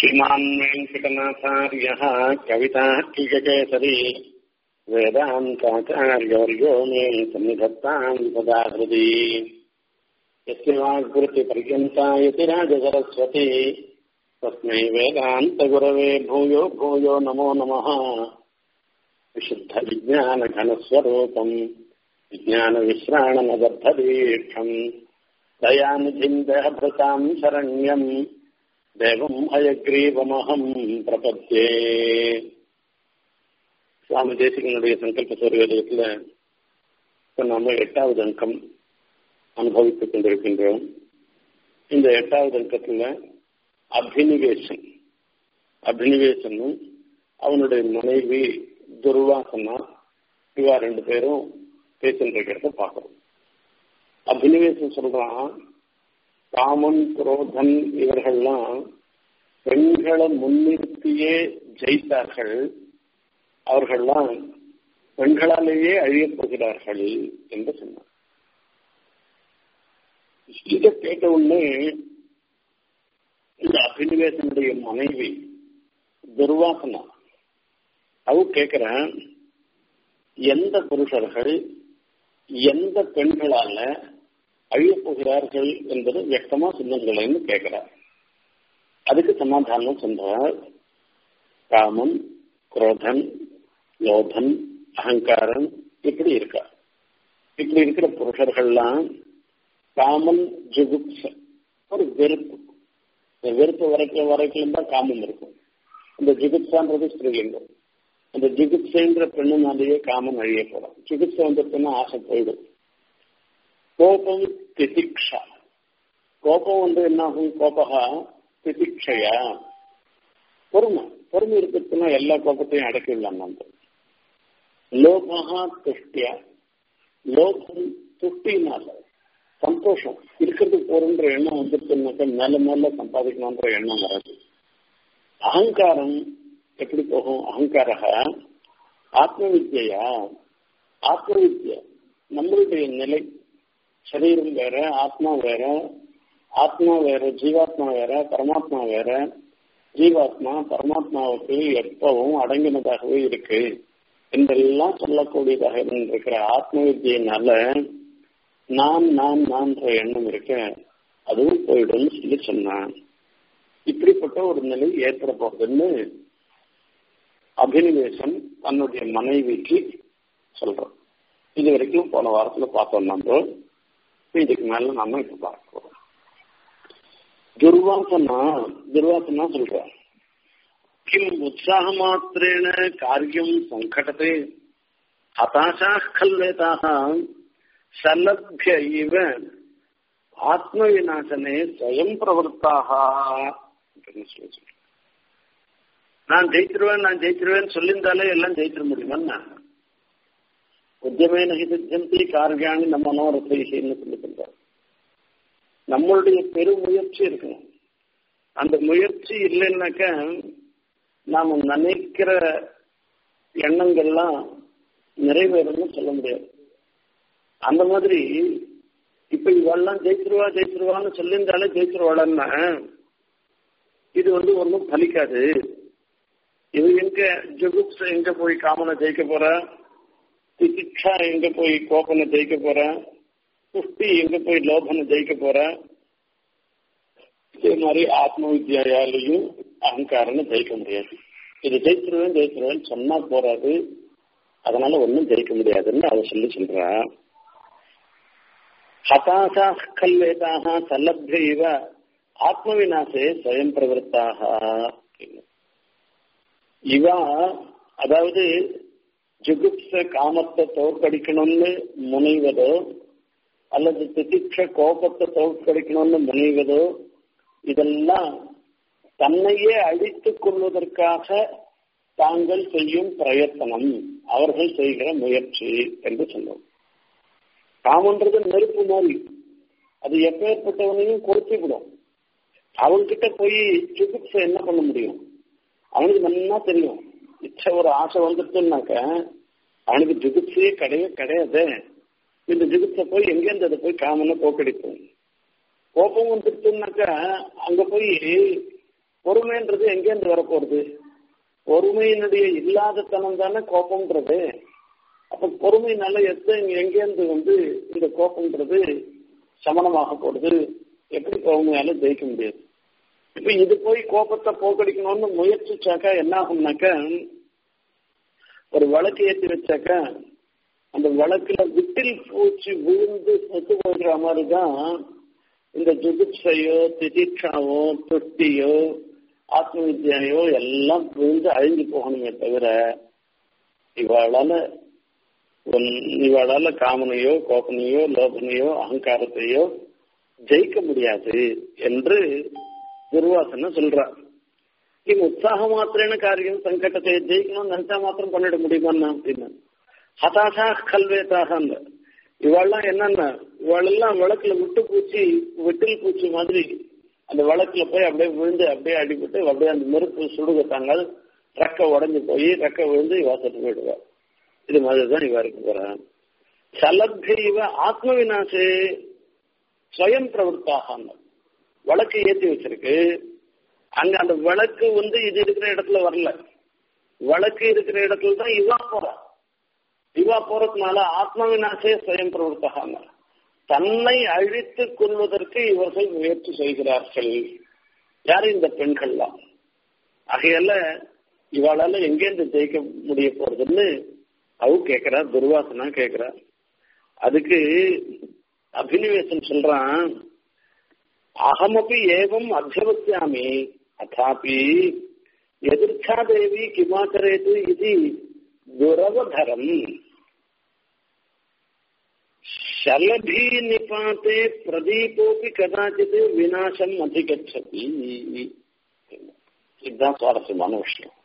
श्रीमान् वेङ्कटनाथार्यः कवितार्किककेसरी वेदान्ताचार्यवर्यो मे सन्निधत्ताम् सदा हृदि यस्य वाग्वृत्तिपर्यन्ता यतिराजसरस्वती तस्मै वेदान्तगुरवे भूयो भूयो नमो नमः विशुद्धविज्ञानघनस्वरूपम् विज्ञानविश्राणनबद्धदीक्षम् दयानिधिम् देहभृताम् शरण्यम् தேவம் அயக்ரீவமகம் பிரபத்தே சுவாமி தேசிகனுடைய சங்கல்ப சௌரியத்தில் இப்போ நம்ம எட்டாவது அங்கம் அனுபவித்துக் கொண்டிருக்கின்றோம் இந்த எட்டாவது அங்கத்தில் அபினிவேசன் அபினிவேசனும் அவனுடைய மனைவி துர்வாசனா இவா ரெண்டு பேரும் பேசிட்டு பார்க்கிறோம் அபினிவேசன் சொல்றான் காமன் குரோதன் இவர்கள்லாம் பெண்களை முன்னிறுத்தியே ஜெயித்தார்கள் அவர்கள்லாம் பெண்களாலேயே அழியப் போகிறார்கள் என்று சொன்னார் இதை கேட்ட உடனே இந்த அபினிவேசனுடைய மனைவி துர்வாசனா அவ கேட்கிறேன் எந்த புருஷர்கள் எந்த பெண்களால அழியப் போகிறார்கள் என்பது வியக்தமா சொல்லுங்களேன்னு கேட்கிறார் அதுக்கு சமாதானம் சொல்றார் காமம் குரோதன் லோபன் அகங்காரம் இப்படி இருக்கா இப்படி இருக்கிற புருஷர்கள்லாம் காமன் ஜுகுப்ச ஒரு வெறுப்பு இந்த வெறுப்பு வரைக்கும் வரைக்கும் தான் காமம் இருக்கும் இந்த ஜுகுப்சான்றது ஸ்திரீலிங்கம் அந்த ஜுகுப்சைன்ற பெண்ணுனாலேயே காமம் அழிய போடும் ஜுகுப்சை வந்துட்டுன்னா ஆசை போயிடும் கோபம் திதிக்ஷா கோபம் வந்து என்ன ஆகும் கோபகா திதிக்ஷையா பொறுமை பொறுமை இருக்கிறதுனா எல்லா கோபத்தையும் அடக்கிடலாம் நம்ம லோபகா துஷ்டியா லோகம் துஷ்டினால சந்தோஷம் இருக்கிறது போறன்ற எண்ணம் வந்துருச்சுனாக்க மேல மேல சம்பாதிக்கணும்ன்ற எண்ணம் வராது அகங்காரம் எப்படி போகும் அகங்காரக ஆத்ம வித்யா ஆத்ம வித்யா நம்மளுடைய நிலை சரீரம் வேற ஆத்மா வேற ஆத்மா வேற ஜீவாத்மா வேற பரமாத்மா வேற ஜீவாத்மா பரமாத்மாவுக்கு எப்பவும் அடங்கினதாகவே இருக்கு என்றெல்லாம் சொல்லக்கூடியதாக இருக்கிற ஆத்ம வித்தியினால நான் நான் நான்ற எண்ணம் இருக்க அதுவும் போயிடும் சொல்லி சொன்னான் இப்படிப்பட்ட ஒரு நிலை ஏற்பட போகுதுன்னு அபினிவேசம் தன்னுடைய மனைவிக்கு சொல்றோம் இது வரைக்கும் போன வாரத்துல பார்த்தோம் நம்ம இதுக்கு மேல நாம இப்ப பார்க்க போறோம் துர்வாசனா துர்வாசனா சொல்ற கிம் உற்சாக மாத்திரேன காரியம் சங்கடத்தை ஹதாசா கல்வேதாக சலபிய இவ ஆத்ம விநாசனே ஸ்வயம் பிரவர்த்தாக நான் ஜெயிச்சிருவேன் நான் ஜெயிச்சிருவேன் சொல்லியிருந்தாலே எல்லாம் ஜெயிச்சிட முடியுமா உத்தியமே நகி சித்தந்தி காரியாணி நம்ம மனோரத்தைன்னு சொல்லி சொல்றார் நம்மளுடைய பெருமுயற்சி இருக்கணும் அந்த முயற்சி இல்லைன்னாக்க நாம நினைக்கிற எண்ணங்கள்லாம் நிறைவேறும்னு சொல்ல முடியாது அந்த மாதிரி இப்ப இவெல்லாம் ஜெயிச்சிருவா ஜெயிச்சிருவான்னு சொல்லியிருந்தாலே ஜெயிச்சிருவாளன்னா இது வந்து ஒன்றும் பலிக்காது இது எங்க ஜுகுப்ஸ் எங்க போய் காமனை ஜெயிக்க போற திதிக்ஷா எங்க போய் கோபனை ஜெயிக்க போற புஷ்டி எங்க போய் லோபனை ஜெயிக்க போற இதே மாதிரி ஆத்ம வித்யாலையும் அகங்காரன்னு ஜெயிக்க முடியாது இது ஜெயிச்சிருவேன் ஜெயிச்சிருவேன் சொன்னா போறாது அதனால ஒன்றும் ஜெயிக்க முடியாதுன்னு அவ சொல்லி சொல்றா ஹதாசா கல்வேதாக சல்லப்ய இவ ஆத்மவிநாசே ஸ்வயம் பிரவருத்தாக இவா அதாவது ஜுகுப்ச காமத்தை தோற்கடிக்கணும்னு முனைவதோ அல்லது திதிக்ஷ கோபத்தை தோற்கடிக்கணும்னு முனைவதோ இதெல்லாம் தன்னையே அழித்துக் கொள்வதற்காக தாங்கள் செய்யும் பிரயத்தனம் அவர்கள் செய்கிற முயற்சி என்று சொன்னோம் காமன்றது நெருப்பு மாதிரி அது எப்பேற்பட்டவனையும் கொடுத்து விடும் அவன்கிட்ட போய் ஜுகுப்ச என்ன பண்ண முடியும் அவனுக்கு நல்லா தெரியும் இச்ச ஒரு ஆசை வந்துட்டுனாக்க அவனுக்கு ஜுகுப்சையே கிடையவே கிடையாது இந்த ஜுகுப்சை போய் எங்கேருந்து அதை போய் காமனை போக்கடிப்போம் கோபம் வந்துட்டுனாக்கா அங்க போய் பொறுமைன்றது எங்கேருந்து வரப்போறது பொறுமையினுடைய இல்லாதத்தனம் தானே கோபம்ன்றது அப்ப பொறுமையினால எத்த எங்கேருந்து வந்து இந்த கோபம்ன்றது சமணமாக போடுது எப்படி பொறுமையால ஜெயிக்க முடியாது இப்ப இது போய் கோபத்தை போக்கடிக்கணும்னு முயற்சிச்சாக்கா என்ன ஆகும்னாக்க ஒரு வழக்கு ஏற்றி வச்சாக்கா அந்த வழக்குல விட்டில் பூச்சி விழுந்து செத்து போயிடுற மாதிரி தான் இந்த ஜுகுப்சையோ திதிக்ஷாவோ தொட்டியோ ஆத்ம வித்யாயோ எல்லாம் விழுந்து அழிஞ்சு போகணுமே தவிர இவாளால இவாளால காமனையோ கோபனையோ லோபனையோ அகங்காரத்தையோ ஜெயிக்க முடியாது என்று துர்வாசன சொல்றார் இவ் உற்சாக மாத்திரேன காரியம் சங்கட்டத்தை ஜெயிக்கணும்னு நினைச்சா மாத்திரம் பண்ணிட முடியுமா அப்படின்னு ஹதாஷா கல்வேதாக இவாள்லாம் என்னன்னா இவாளெல்லாம் விளக்குல விட்டு பூச்சி விட்டில் பூச்சி மாதிரி அந்த விளக்குல போய் அப்படியே விழுந்து அப்படியே அடிபட்டு அப்படியே அந்த நெருப்பு சுடுகத்தாங்க ரெக்க உடஞ்சு போய் ரெக்க விழுந்து இவா செத்து போயிடுவா இது மாதிரிதான் இவா இருக்க போறான் சலப்தீவ ஆத்ம விநாசே ஸ்வயம் பிரவருத்தாக வழக்கு ஏற்றி வச்சிருக்கு அங்க அந்த வழக்கு வந்து இது இருக்கிற இடத்துல வரல வழக்கு இருக்கிற இடத்துல தான் இவா போறா இவா போறதுனால ஆத்ம விநாசே ஸ்வயம் பிரவருத்தாக தன்னை அழித்துக் கொள்வதற்கு இவர்கள் முயற்சி செய்கிறார்கள் யாரு இந்த பெண்கள்லாம் ஆகையால இவாளால எங்கேருந்து ஜெயிக்க முடிய போறதுன்னு அவ கேக்குறா துர்வாசனா கேக்குறா அதுக்கு அபினிவேசன் சொல்றான் அகமபி ஏவம் அத்தியவசியாமி அதாபி எதிர்ச்சா தேவி கிமாச்சரேது இது துரவதரம் शलभी निपाते प्रदीपोपि कदाचित् விநாசம் அதிகச்சதி இதுதான் சுவாரஸ்யமான விஷயம்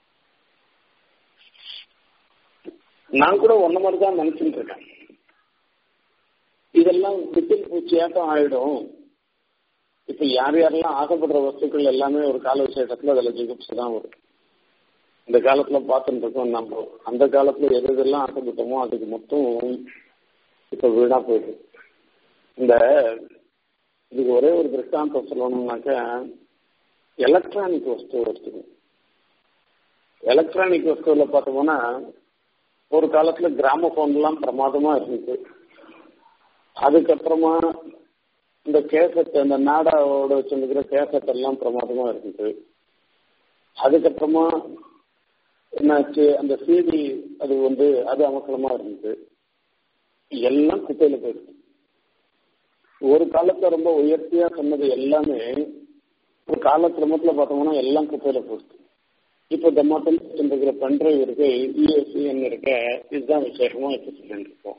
நான் கூட ஒன்ன மாதிரி தான் நினைச்சுட்டு இருக்கேன் இதெல்லாம் விட்டில் பூச்சியாட்டம் ஆயிடும் இப்ப யார் யாரெல்லாம் ஆசைப்படுற வஸ்துக்கள் எல்லாமே ஒரு கால விசேஷத்துல அதுல ஜிகுப்சு தான் வரும் இந்த காலத்துல பார்த்துட்டு இருக்கோம் நம்ம அந்த காலத்துல எது எதெல்லாம் ஆசைப்பட்டோமோ அதுக்கு மொத்தம் இப்ப வீணா போயிடுது இந்த இதுக்கு ஒரே ஒரு திருஷ்டாந்தம் சொல்லணும்னாக்க எலக்ட்ரானிக் வஸ்து எடுத்துக்கணும் எலக்ட்ரானிக் வஸ்துல பார்த்தோம்னா ஒரு காலத்துல கிராம போன்லாம் பிரமாதமா இருந்துச்சு அதுக்கப்புறமா இந்த கேசட் அந்த நாடாவோட வச்சிருக்கிற கேசட் எல்லாம் பிரமாதமா இருந்துச்சு அதுக்கப்புறமா என்னாச்சு அந்த சிடி அது வந்து அது அமக்கலமா இருந்துச்சு எல்லாம் குப்பையில போயிடுச்சு ஒரு காலத்துல ரொம்ப உயர்த்தியா சொன்னது எல்லாமே ஒரு காலக்கிரமத்துல பார்த்தோம்னா எல்லாம் குப்பையில போயிடுச்சு இப்ப தம்மாத்தம் இருக்கிற பண்ட்ரைவ் இருக்கு இஎஸ்சிஎன் இருக்க இதுதான் விசேஷமா இப்ப சொல்லிட்டு இருக்கோம்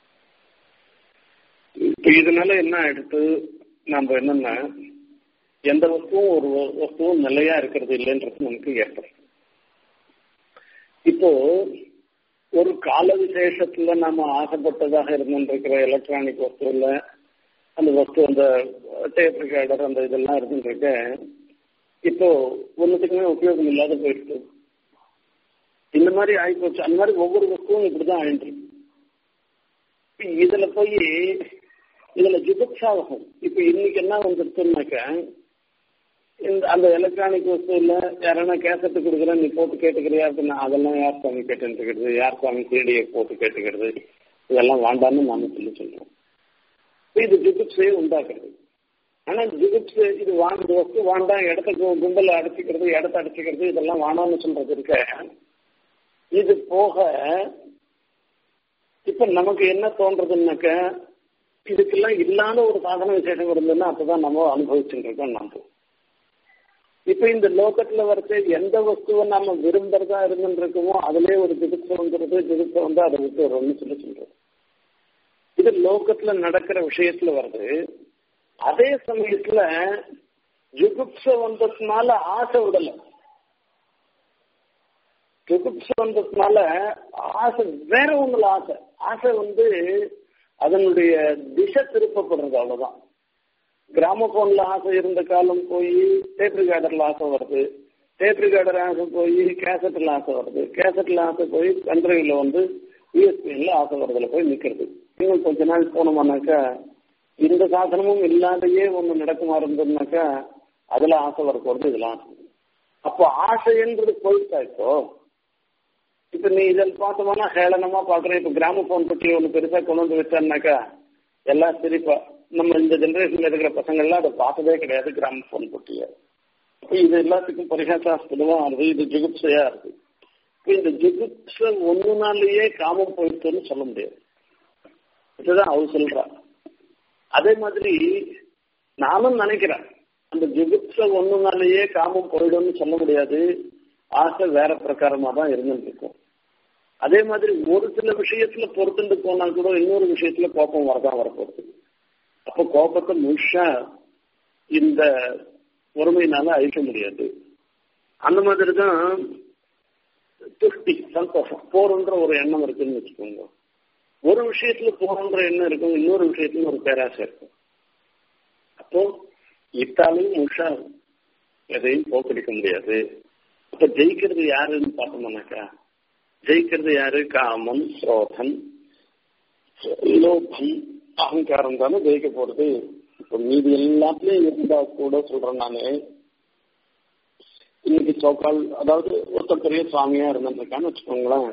இப்ப இதனால என்ன ஆயிடுத்து நம்ம என்னன்னா எந்த வஸ்துவும் ஒரு வஸ்துவும் நிலையா இருக்கிறது இல்லைன்றது நமக்கு ஏற்படும் இப்போ ஒரு கால விசேஷத்துல நாம ஆசைப்பட்டதாக இருந்துருக்கிற எலக்ட்ரானிக் வஸ்துல அந்த வஸ்து அந்த டேப் ரெக்கார்டர் அந்த இதெல்லாம் இருந்துருக்க இப்போ ஒன்றுத்துக்குமே உபயோகம் இல்லாத போயிடுச்சு இந்த மாதிரி ஆயிப்போச்சு அந்த மாதிரி ஒவ்வொரு வஸ்துவும் இப்படிதான் ஆயிட்டு இதுல போய் இதுல ஜுபக்ஷாகும் இப்ப இன்னைக்கு என்ன வந்துருச்சுன்னாக்க இந்த அந்த எலக்ட்ரானிக் வஸ்துல யாரனா கேசட்டு கொடுக்குறேன் நீ போட்டு கேட்டுக்கிறியா அப்படின்னா அதெல்லாம் யார் சுவாமி கேட்டுக்கிறது யார் சுவாமி சீடியை போட்டு கேட்டுக்கிறது இதெல்லாம் வேண்டாம்னு நாம சொல்லி சொல்றோம் இது ஜுகுப்ஸையே உண்டாக்குறது ஆனா ஜுகுப்ஸ் இது வாங்க வஸ்து வேண்டாம் இடத்துக்கு கும்பல அடைச்சிக்கிறது இடத்த அடைச்சிக்கிறது இதெல்லாம் வேணாம்னு சொல்றது இருக்க இது போக இப்ப நமக்கு என்ன தோன்றதுன்னாக்க இதுக்கெல்லாம் இல்லாத ஒரு சாதன விசேஷம் இருந்ததுன்னா அப்பதான் நம்ம அனுபவிச்சுட்டு இருக்கோம் நம்ம இப்ப இந்த லோகத்துல வரைச்ச எந்த வஸ்துவை நாம விரும்புறதா இருந்துருக்கோமோ அதுலயே ஒரு ஜிகுப்சை வந்துருது ஜிகுப்சை வந்து அதை விட்டு வரும்னு சொல்லி சொல்றோம் இது லோகத்துல நடக்கிற விஷயத்துல வருது அதே சமயத்துல ஜுகுப்ச வந்ததுனால ஆசை விடல ஜுகுப்ச வந்ததுனால ஆசை வேற ஒண்ணுல ஆசை ஆசை வந்து அதனுடைய திசை திருப்பப்படுறது அவ்வளவுதான் கிராம போன்ல ஆசை இருந்த காலம் போய் டேப் ரிகார்டர்ல ஆசை வருது டேப் ரிகார்டர் ஆசை போய் கேசட்ல ஆசை வருது கேசட்ல ஆசை போய் கண்ட்ரில வந்து யூஎஸ்பிஎன்ல ஆசை வருதுல போய் நிக்கிறது இன்னும் கொஞ்ச நாள் போனோம்னாக்கா இந்த சாதனமும் இல்லாதையே ஒண்ணு நடக்குமா இருந்ததுனாக்கா அதுல ஆசை வரப்போறது இதுல ஆசை அப்போ ஆசைன்றது போயிட்டா இப்போ இப்ப நீ இதில் பார்த்தோம்னா ஹேளனமா பாக்குற இப்ப கிராம போன் பற்றி ஒண்ணு பெருசா கொண்டு வந்து வச்சான்னாக்கா எல்லாம் சிரிப்பா நம்ம இந்த ஜெனரேஷன்ல இருக்கிற பசங்கள்லாம் அதை பார்த்ததே கிடையாது கிராம போன் பற்றிய இது எல்லாத்துக்கும் பரிகாசாஸ்பதமா இருக்கு இது ஜுகுப்சையா இருக்கு இப்ப இந்த ஜுகுப்ச ஒன்னு நாள்லயே காமம் போயிடுச்சுன்னு சொல்ல முடியாது இதுதான் அவள் சொல்றா அதே மாதிரி நானும் நினைக்கிறேன் அந்த ஜுகுப்ச ஒன்னு நாள்லயே காமம் போயிடும்னு சொல்ல முடியாது ஆசை வேற பிரகாரமா தான் இருந்துட்டு இருக்கும் அதே மாதிரி ஒரு சில விஷயத்துல பொறுத்துட்டு போனா கூட இன்னொரு விஷயத்துல கோபம் வரதான் வரப்போகுது அப்ப கோபத்தை முழுஷா இந்த பொறுமையினால அழிக்க முடியாது அந்த மாதிரி தான் துஷ்டி சந்தோஷம் போறன்ற ஒரு எண்ணம் இருக்குன்னு வச்சுக்கோங்க ஒரு விஷயத்துல போறன்ற எண்ணம் இருக்கும் இன்னொரு விஷயத்துல ஒரு பேராசை இருக்கும் அப்போ இத்தாலையும் முழுஷா எதையும் போக்கடிக்க முடியாது அப்ப ஜெயிக்கிறது யாருன்னு பார்த்தோம்னாக்கா ஜெயிக்கிறது யாரு காமம் குரோதம் லோபம் அகங்காரம் தானே ஜெயிக்க போறது இப்ப மீதி எல்லாத்துலயும் இருந்தா கூட சொல்றேன் நானு இன்னைக்கு சோக்கால் அதாவது ஒருத்தர் பெரிய சுவாமியா இருந்திருக்கான்னு வச்சுக்கோங்களேன்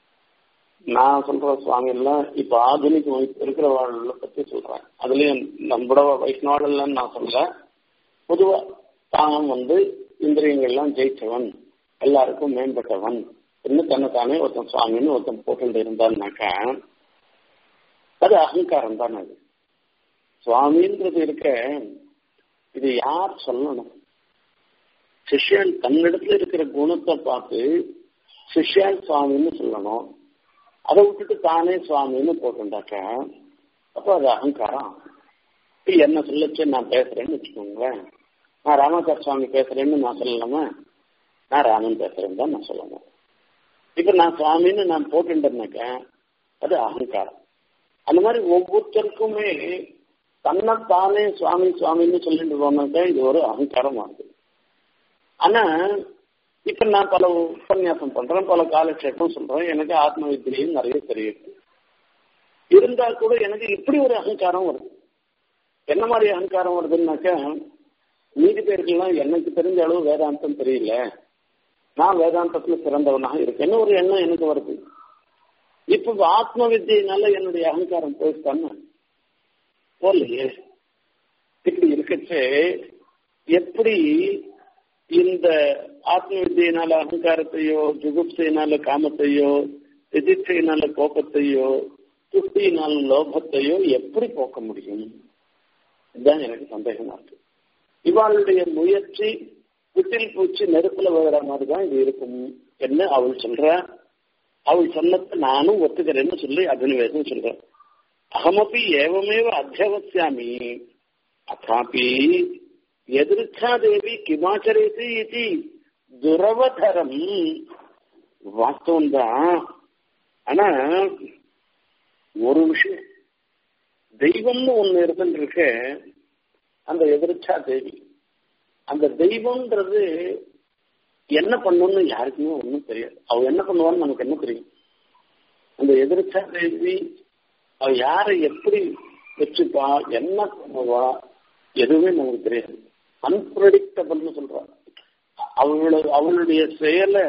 நான் சொல்ற சுவாமி எல்லாம் இப்ப ஆதுனிக இருக்கிறவாழ்ல பத்தி சொல்றேன் அதுலயும் நம்மளோட வைஷ்ணவாள் நான் சொல்றேன் பொதுவா தான் வந்து இந்திரியங்கள்லாம் ஜெயிச்சவன் எல்லாருக்கும் மேம்பட்டவன் இன்னும் தன்னைத்தானே ஒருத்தன் சுவாமின்னு ஒருத்தன் போட்டு இருந்தான்னாக்கா அது அகங்காரம் தான் அது சுவாமின்றது இருக்க இது யார் சொல்லணும் சிஷ்யன் தன்னிடத்துல இருக்கிற குணத்தை பார்த்து சிஷ்யான் சுவாமின்னு சொல்லணும் அதை விட்டுட்டு தானே சுவாமின்னு போட்டுண்டாக்க அப்போ அது அகங்காரம் என்ன சொல்லச்சு நான் பேசுறேன்னு வச்சுக்கோங்களேன் நான் ராமதாஸ் சுவாமி பேசுறேன்னு நான் சொல்லலாமா நான் ராமன் பேசுறேன்னு தான் நான் சொல்லணும் இப்ப நான் சுவாமின்னு நான் போட்டுட்டேன்னாக்க அது அகங்காரம் அந்த மாதிரி ஒவ்வொருத்தருக்குமே தன்னைத்தானே சுவாமி சுவாமின்னு சொல்லிட்டு போனாக்க இது ஒரு அகங்காரம் ஆகுது ஆனா இப்ப நான் பல உபன்யாசம் பண்றேன் பல காலக்ஷேபம் சொல்றேன் எனக்கு ஆத்ம வித்தியும் நிறைய தெரியுது இருந்தா கூட எனக்கு இப்படி ஒரு அகங்காரம் வருது என்ன மாதிரி அகங்காரம் வருதுன்னாக்கா மீதி பேருக்கெல்லாம் எனக்கு தெரிஞ்ச அளவு வேதாந்தம் தெரியல நான் வேதாந்தத்துல சிறந்தவனாக இருக்கேன்னு ஒரு எண்ணம் எனக்கு வருது இப்ப ஆத்ம வித்தியினால என்னுடைய அகங்காரம் போயிட்டான்னு போலையே இப்படி இருக்கச்சு எப்படி இந்த ஆத்ம வித்தியினால அகங்காரத்தையோ ஜுகுப்சையினால காமத்தையோ எதிர்ச்சையினால கோபத்தையோ துஷ்டியினால லோபத்தையோ எப்படி போக்க முடியும் இதுதான் எனக்கு சந்தேகமா இருக்கு இவாளுடைய முயற்சி விட்டில் பூச்சி நெருப்புல விழுற மாதிரி தான் இது இருக்கும் என்ன அவள் சொல்ற அவள் சொன்னதை நானும் ஒத்துக்கிறேன்னு சொல்லி அபினிவேதம் சொல்றேன் அகமப்பி ஏவமேவ அத்தியவசியாமி அதாபி எதிர்ச்சா தேவி கிமாச்சரேசி இது துரவதரம் வாஸ்தவம் தான் ஆனா ஒரு விஷயம் தெய்வம்னு ஒண்ணு இருந்துருக்க அந்த எதிர்ச்சா தேவி அந்த தெய்வம்ன்றது என்ன பண்ணுன்னு யாருக்குமே ஒன்றும் தெரியாது அவ என்ன பண்ணுவான்னு நமக்கு என்ன தெரியும் அந்த எதிர்ச்சா தேவி அவ யாரை எப்படி வச்சுப்பா என்ன பண்ணுவா எதுவுமே நமக்கு தெரியாது அன்பிரடிக்டபிள்னு சொல்றா அவளோட அவளுடைய செயலை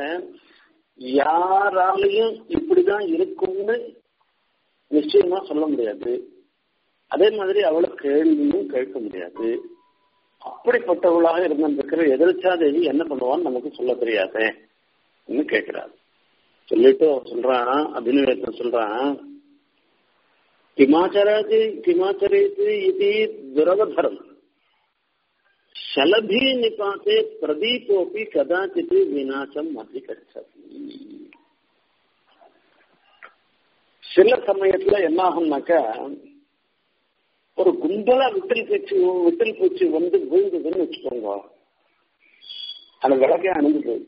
யாராலையும் இப்படிதான் இருக்கும்னு நிச்சயமா சொல்ல முடியாது அதே மாதிரி அவளை கேள்வியும் கேட்க முடியாது அப்படிப்பட்டவளாக இருந்திருக்கிற எதிர்ச்சாதேவி என்ன பண்ணுவான்னு நமக்கு சொல்ல தெரியாதே கேட்கிறாரு சொல்லிட்டு சொல்றான் அபிநவேத்தன் சொல்றான் கிமாச்சராது கிமாச்சரேது இது துரவதரம் शलभी निपाते प्रदीपोपि कदाचित विनाशम अधिगच्छति சில சமயத்துல என்ன ஆகும்னாக்கா ஒரு கும்பலா விட்டில் பூச்சி விட்டில் பூச்சி வந்து விழுந்ததுன்னு வச்சுக்கோங்க அந்த விளக்கே அணிஞ்சு போகுது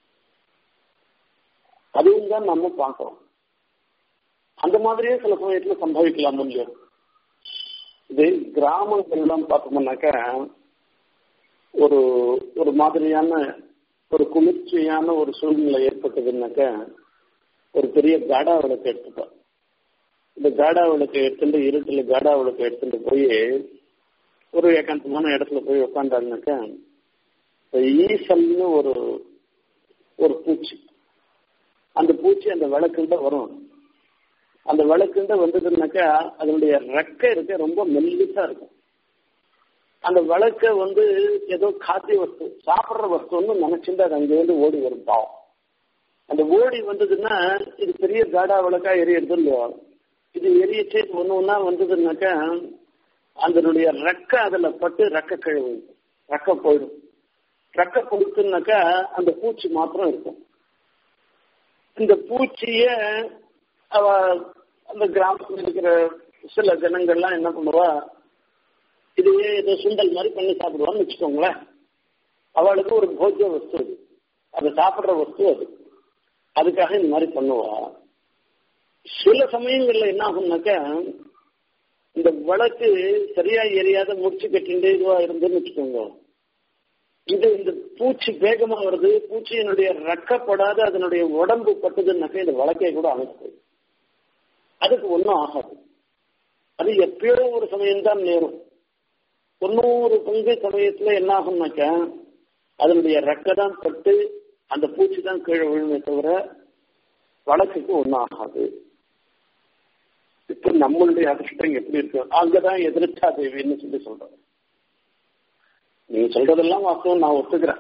அதுவும் தான் நம்ம பார்க்கிறோம் அந்த மாதிரியே சில சமயத்துல சம்பவிக்கலாம் இல்லையோ இது கிராமங்கள்லாம் பார்த்தோம்னாக்கா ஒரு ஒரு மாதிரியான ஒரு குளிர்ச்சியான ஒரு சூழ்நிலை ஏற்பட்டதுன்னாக்கா ஒரு பெரிய காடா விளக்கு எடுத்துப்பா இந்த காடா விளக்கு எடுத்துட்டு இருட்டுல காடா விளக்கு எடுத்துட்டு போய் ஒரு ஏகாந்தமான இடத்துல போய் உட்காந்தாங்கனாக்கா ஈசல்னு ஒரு ஒரு பூச்சி அந்த பூச்சி அந்த விளக்குண்ட வரும் அந்த விளக்குண்ட வந்ததுன்னாக்கா அதனுடைய ரெக்கை இருக்க ரொம்ப மெல்லிசா இருக்கும் அந்த விளக்க வந்து ஏதோ காத்திய வஸ்து சாப்பிட்ற வஸ்துன்னு நினைச்சுட்டு அது அங்கேருந்து ஓடி வரும் பாவம் அந்த ஓடி வந்ததுன்னா இது பெரிய காடா விளக்கா எரியறது இல்லையோ இது எரியச்சு ஒன்று ஒன்றா வந்ததுன்னாக்கா அதனுடைய ரெக்கை அதில் பட்டு ரெக்க கழுவு ரெக்க போயிடும் ரெக்க கொடுத்துனாக்கா அந்த பூச்சி மாத்திரம் இருக்கும் இந்த பூச்சிய அவ அந்த கிராமத்தில் இருக்கிற சில ஜனங்கள்லாம் என்ன பண்ணுவா இதையே ஏதோ சுண்டல் மாதிரி பண்ணி சாப்பிடுவான்னு வச்சுக்கோங்களேன் அவளுக்கு ஒரு போஜ்ய வஸ்து அது அதை சாப்பிட்ற வஸ்து அது அதுக்காக இந்த மாதிரி பண்ணுவா சில சமயங்கள்ல என்ன ஆகும்னாக்கா இந்த விளக்கு சரியா எரியாத முடிச்சு கட்டிண்டு இதுவா இருந்துன்னு வச்சுக்கோங்க இது இந்த பூச்சி வேகமா வருது பூச்சியினுடைய ரெக்கப்படாத அதனுடைய உடம்பு பட்டுதுன்னாக்கா இந்த வழக்கை கூட அமைப்பு அதுக்கு ஒன்றும் ஆகாது அது எப்பயோ ஒரு சமயம்தான் நேரும் தொண்ணூறு பங்கு சமயத்துல என்ன ஆகும்னாக்கா அதனுடைய ரெக்கை தான் பட்டு அந்த பூச்சி தான் கீழே விழுமே தவிர வழக்குக்கு ஒன்றும் ஆகாது இப்ப நம்மளுடைய அதிர்ஷ்டம் எப்படி இருக்கு அங்கதான் எதிர்த்தா தேவின்னு சொல்லி சொல்றேன் நீங்க சொல்றதெல்லாம் வாஸ்தவம் நான் ஒத்துக்கிறேன்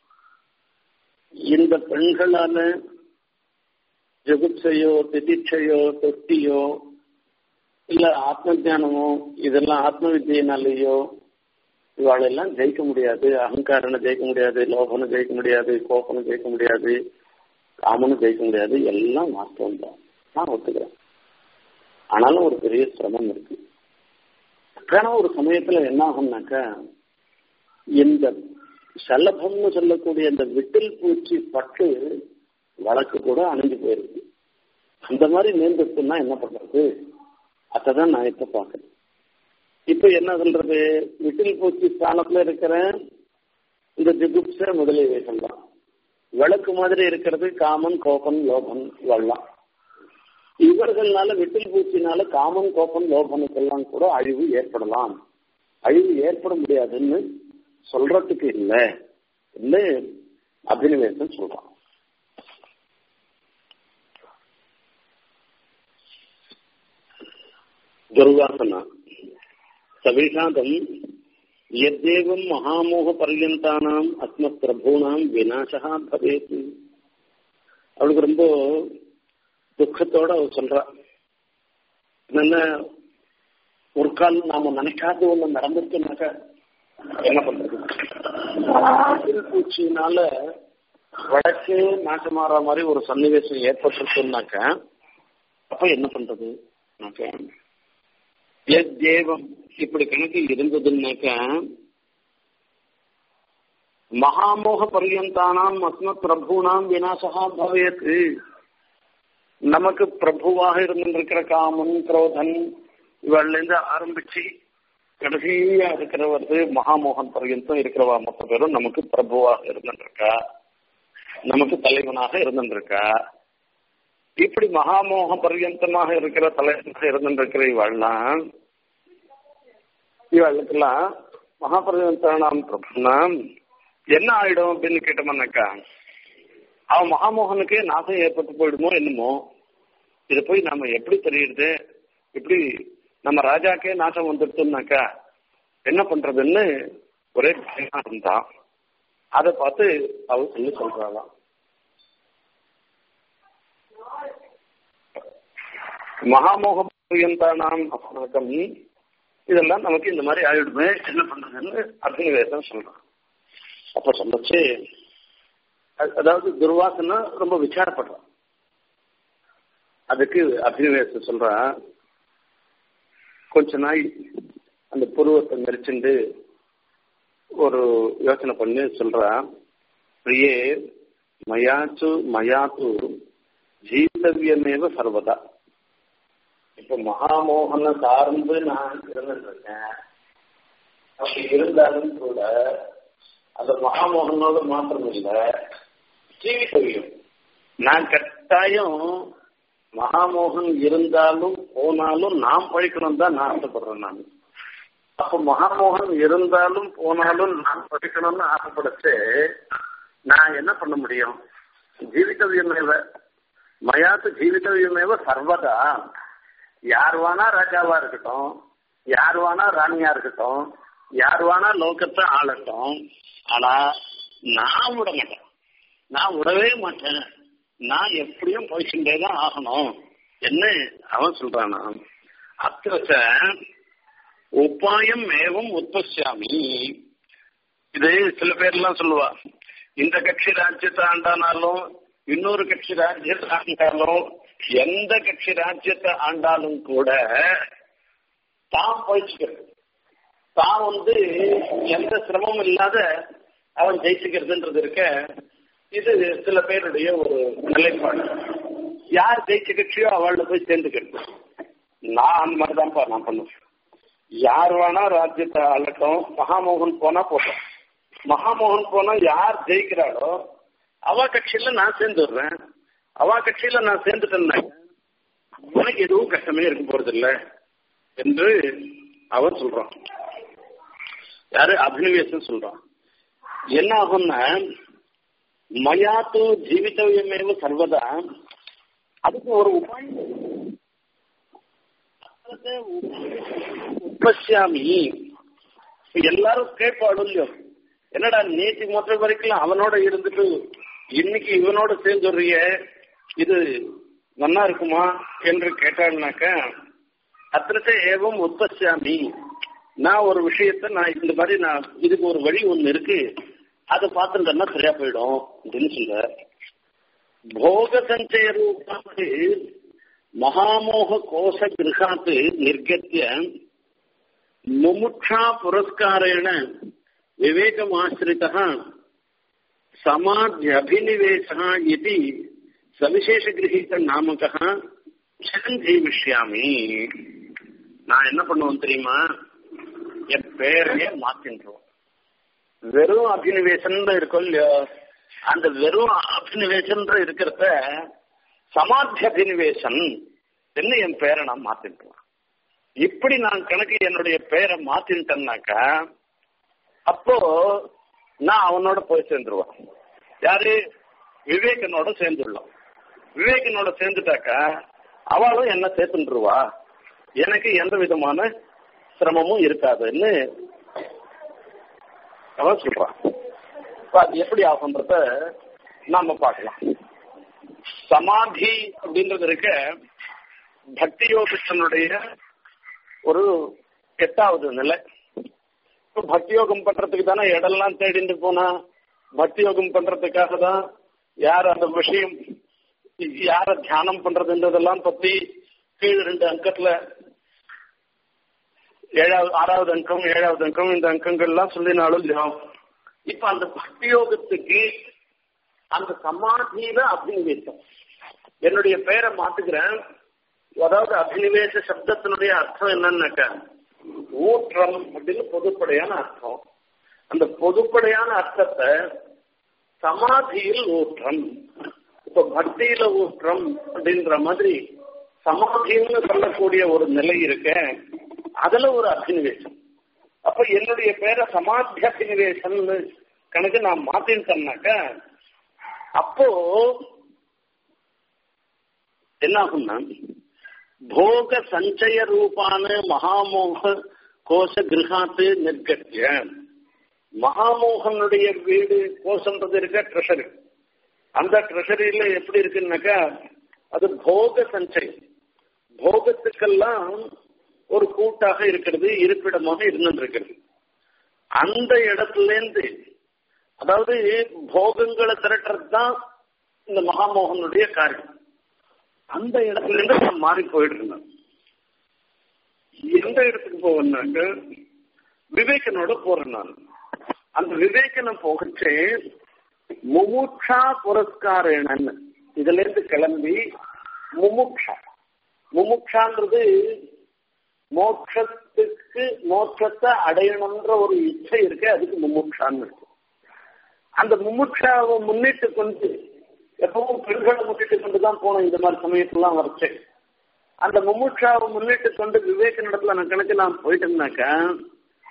இந்த பெண்களால ஜெகுப்சையோ திதிட்சையோ தொட்டியோ இல்ல ஆத்ம ஜானமோ இதெல்லாம் ஆத்ம வித்தியினாலேயோ இவாளெல்லாம் ஜெயிக்க முடியாது அகங்காரனை ஜெயிக்க முடியாது லோகனை ஜெயிக்க முடியாது கோபனை ஜெயிக்க முடியாது காமனை ஜெயிக்க முடியாது எல்லாம் வாஸ்தவம் தான் நான் ஒத்துக்கிறேன் ஆனாலும் ஒரு பெரிய சிரமம் இருக்கு ஆனா ஒரு சமயத்துல என்ன ஆகும்னாக்கா இந்த சல்லபம்னு சொல்லக்கூடிய இந்த விட்டில் பூச்சி பட்டு வழக்கு கூட அணிஞ்சு போயிருக்கு அந்த மாதிரி நேர்ந்துட்டுனா என்ன பண்றது அதான் நான் இப்ப பாக்குறேன் இப்ப என்ன சொல்றது விட்டில் பூச்சி ஸ்தானத்துல இருக்கிற இந்த ஜிகுப்ச முதலீடுகள் தான் விளக்கு மாதிரி இருக்கிறது காமன் கோபன் லோபன் இவெல்லாம் இவர்கள்னால விட்டில் பூச்சினால காமன் கோபன் லோபனுக்கெல்லாம் கூட அழிவு ஏற்படலாம் அழிவு ஏற்பட முடியாதுன்னு சொல்றதுக்கு இல்லை இல்லை அபினிவேசம் சொல்றான் துர்வாசனா சவிஷாதம் எத்தேவம் மகாமோக பர்யந்தானாம் அஸ்மத் பிரபூனாம் விநாசகா பவேத் அவளுக்கு ரொம்ப துக்கத்தோட அவ சொல்றா என்ன ஒரு கால் நாம நினைக்காத ஒண்ணு நடந்துருக்குனாக்க என்ன பண்றது பூச்சினால வடக்கு நாட்டமாற மாதிரி ஒரு சன்னிவேசம் ஏற்பட்டிருக்குனாக்க அப்ப என்ன பண்றது தேவம் இப்படி கணக்கு இருந்ததுன்னாக்க மகாமோக பரியந்தானாம் அஸ்மத் பிரபுனாம் விநாசகா பவேத் நமக்கு பிரபுவாக இருந்திருக்கிற காமன் குரோதன் இவள்ல இருந்து ஆரம்பிச்சு கடைசியா இருக்கிறவது மகாமோகன் பர்யந்தம் இருக்கிறவா மொத்த பேரும் நமக்கு பிரபுவாக இருந்துருக்கா நமக்கு தலைவனாக இருந்துருக்கா இப்படி மகாமோக பர்யந்தமாக இருக்கிற தலைவனாக இருந்துருக்கிற இவள்லாம் இவளுக்கெல்லாம் மகாபர்யந்தானாம் பிரபுனாம் என்ன ஆயிடும் அப்படின்னு கேட்டோம்னாக்கா அவன் மகாமோகனுக்கே நாசம் ஏற்பட்டு போயிடுமோ என்னமோ இதை போய் நாம எப்படி தெரியுது எப்படி நம்ம ராஜாக்கே நாசம் வந்துடுச்சுனாக்கா என்ன பண்றதுன்னு ஒரே பயமா இருந்தான் அதை பார்த்து அவ சொல்லி சொல்றாளாம் மகாமோகம் அஸ்மகம் இதெல்லாம் நமக்கு இந்த மாதிரி ஆயிடுமே என்ன பண்றதுன்னு அக்னிவேதம் சொல்றான் அப்ப சொல்லச்சு அதாவது துர்வாசனா ரொம்ப விசாரப்படுறான் அதுக்கு அபினிவேச சொல்றான் கொஞ்ச நாள் அந்த புருவத்தை நெரிச்சுண்டு ஒரு யோசனை பண்ணி சொல்றான் பிரியே மயாச்சு மயாத்து ஜீவிதவியமேவ சர்வதா இப்ப மகாமோகனை சார்ந்து நான் இருந்துருக்கேன் அப்படி இருந்தாலும் கூட அந்த மகாமோகனோட மாற்றம் இல்லை ஜீவிதவியம் நான் கட்டாயம் மகாமோகன் இருந்தாலும் போனாலும் நாம் பழிக்கணும் தான் நான் ஆசைப்படுறேன் நான் அப்ப மகாமோகன் இருந்தாலும் போனாலும் நான் படிக்கணும்னு ஆசைப்படச்சு நான் என்ன பண்ண முடியும் ஜீவித்தவியமேவ மயாத்து ஜீவித்தவியமேவ சர்வதா யார் வேணா ராஜாவா இருக்கட்டும் யார் வேணா ராணியா இருக்கட்டும் யார் வேணா லோகத்தை ஆளட்டும் ஆனா நான் விட மாட்டேன் நான் விடவே மாட்டேன் நான் எப்படியும் போய்கிட்டே தான் ஆகணும் என்ன அவன் சொல்றானா அத்திரச்ச உபாயம் மேவும் உற்பசியாமி இது சில பேர்லாம் சொல்லுவா இந்த கட்சி ராஜ்யத்தை ஆண்டானாலும் இன்னொரு கட்சி ராஜ்யத்தை ஆண்டாலும் எந்த கட்சி ராஜ்யத்தை ஆண்டாலும் கூட தான் போயிச்சுக்கிறது தான் வந்து எந்த சிரமமும் இல்லாத அவன் ஜெயிச்சுக்கிறதுன்றது இருக்க இது சில பேருடைய ஒரு நிலைப்பாடு யார் ஜெயிச்ச கட்சியோ அவள்ல போய் சேர்ந்துக்கிறது நான் அந்த மாதிரி தான்ப்பா நான் பண்ணுவேன் யார் வேணா ராஜ்யத்தை ஆளட்டும் மகாமோகன் போனா போட்டோம் மகாமோகன் போனா யார் ஜெயிக்கிறாளோ அவ கட்சியில நான் சேர்ந்துடுறேன் அவ கட்சியில நான் சேர்ந்துட்டேன்னா உனக்கு எதுவும் கஷ்டமே இருக்க போறது இல்ல என்று அவன் சொல்றான் யாரு அபினிவேசம் சொல்றான் என்ன ஆகும்னா மயாத்து ஜீவித்தவியமேவ சர்வதா அதுக்கு ஒரு உபாயம் உபசியாமி எல்லாரும் கேட்பாடும் இல்லையோ என்னடா நேற்று மொத்த வரைக்கும் அவனோட இருந்துட்டு இன்னைக்கு இவனோட சேர்ந்துடுறிய இது நன்னா இருக்குமா என்று கேட்டான்னாக்க அத்தனை ஏவம் உற்பசியாமி நான் ஒரு விஷயத்த நான் இந்த மாதிரி நான் இதுக்கு ஒரு வழி ஒண்ணு இருக்கு அதை பார்த்துட்டேன்னா சரியா போயிடும் அப்படின்னு சொல்ற போக சஞ்சய ரூபாவது மகாமோக கோஷ கிரகாத்து நிர்கத்திய முமுட்சா புரஸ்காரேண விவேகமாசிரித சமாத்யபினிவேச இது சவிசேஷகிரகீத நாமக ஜீவிஷ்யாமி நான் என்ன பண்ணுவேன் தெரியுமா என் பேரையே மாத்தின்றோம் வெறும் அபினிவேசன் இருக்கும் இல்லையோ அந்த வெறும் அபினிவேசன் இருக்கிறத சமாத்தி அபினிவேசன் என்ன என் பேரை நான் மாத்திட்டுருவேன் இப்படி நான் கணக்கு என்னுடைய பேரை மாத்தின்ட்டேன்னாக்கா அப்போ நான் அவனோட போய் சேர்ந்துருவேன் யாரு விவேகனோட சேர்ந்துடலாம் விவேகனோட சேர்ந்துட்டாக்கா அவளும் என்ன சேர்த்துருவா எனக்கு எந்த விதமான சிரமமும் இருக்காதுன்னு அவன் சொல்றான் அது எப்படி ஆகுன்றத நாம பார்க்கலாம் சமாதி அப்படின்றது இருக்க பக்தி யோகத்தினுடைய ஒரு எட்டாவது நிலை இப்போ பக்தி யோகம் பண்றதுக்கு தானே இடம்லாம் தேடிட்டு போனா பக்தி யோகம் பண்றதுக்காக தான் யார் அந்த விஷயம் யார தியானம் பண்றதுன்றதெல்லாம் பத்தி கீழ் ரெண்டு அங்கத்துல ஏழாவது ஆறாவது அங்கம் ஏழாவது அங்கம் இந்த அங்கங்கள்லாம் சொல்லினாலும் இல்லையா இப்ப அந்த பக்தி யோகத்துக்கு அந்த சமாதியில அபினிவேசம் என்னுடைய பெயரை மாத்துக்கிறேன் அதாவது அபினிவேச சப்தத்தினுடைய அர்த்தம் என்னன்னாக்க ஊற்றம் அப்படின்னு பொதுப்படையான அர்த்தம் அந்த பொதுப்படையான அர்த்தத்தை சமாதியில் ஊற்றம் இப்ப பக்தியில ஊற்றம் அப்படின்ற மாதிரி சமாதின்னு சொல்லக்கூடிய ஒரு நிலை இருக்க அதுல ஒரு அபினிவேசம் அப்ப என்னுடைய பேரை சமாதி அபினிவேசம் கணக்கு நான் மாத்திட்டேன்னாக்க அப்போ என்ன ஆகும்னா போக சஞ்சய ரூபான மகாமோக கோஷ கிரகாத்து நிர்கத்திய மகாமோகனுடைய வீடு கோஷன்றது இருக்க ட்ரெஷரி அந்த ட்ரெஷரியில எப்படி இருக்குன்னாக்கா அது போக சஞ்சயம் போகத்துக்கெல்லாம் ஒரு கூட்டாக இருக்கிறது இருப்பிடமாக இருந்துருக்கிறது அந்த இடத்துல இருந்து அதாவது போகங்களை திரட்டுறது தான் இந்த மகாமோகனுடைய காரியம் அந்த இடத்துல இருந்து நான் மாறி போயிட்டு இருந்தேன் எந்த இடத்துக்கு போவேன்னாக்க விவேகனோட போறேன் நான் அந்த விவேகனை போகச்சு முமுட்சா புரஸ்காரேனன்னு இதுல இருந்து கிளம்பி முமுட்சா முமுட்சான்றது மோட்சத்துக்கு மோட்சத்தை அடையணும்ன்ற ஒரு இச்சை இருக்கு அதுக்கு முமுட்சான்னு இருக்கு அந்த முமுட்சாவை முன்னிட்டு கொண்டு எப்பவும் பெண்களை முன்னிட்டு கொண்டு தான் போனோம் இந்த மாதிரி சமயத்துலாம் வரைச்சேன் அந்த முமுட்சாவை முன்னிட்டு கொண்டு விவேக நடத்துல நான் கணக்கு நான் போயிட்டேன்னாக்கா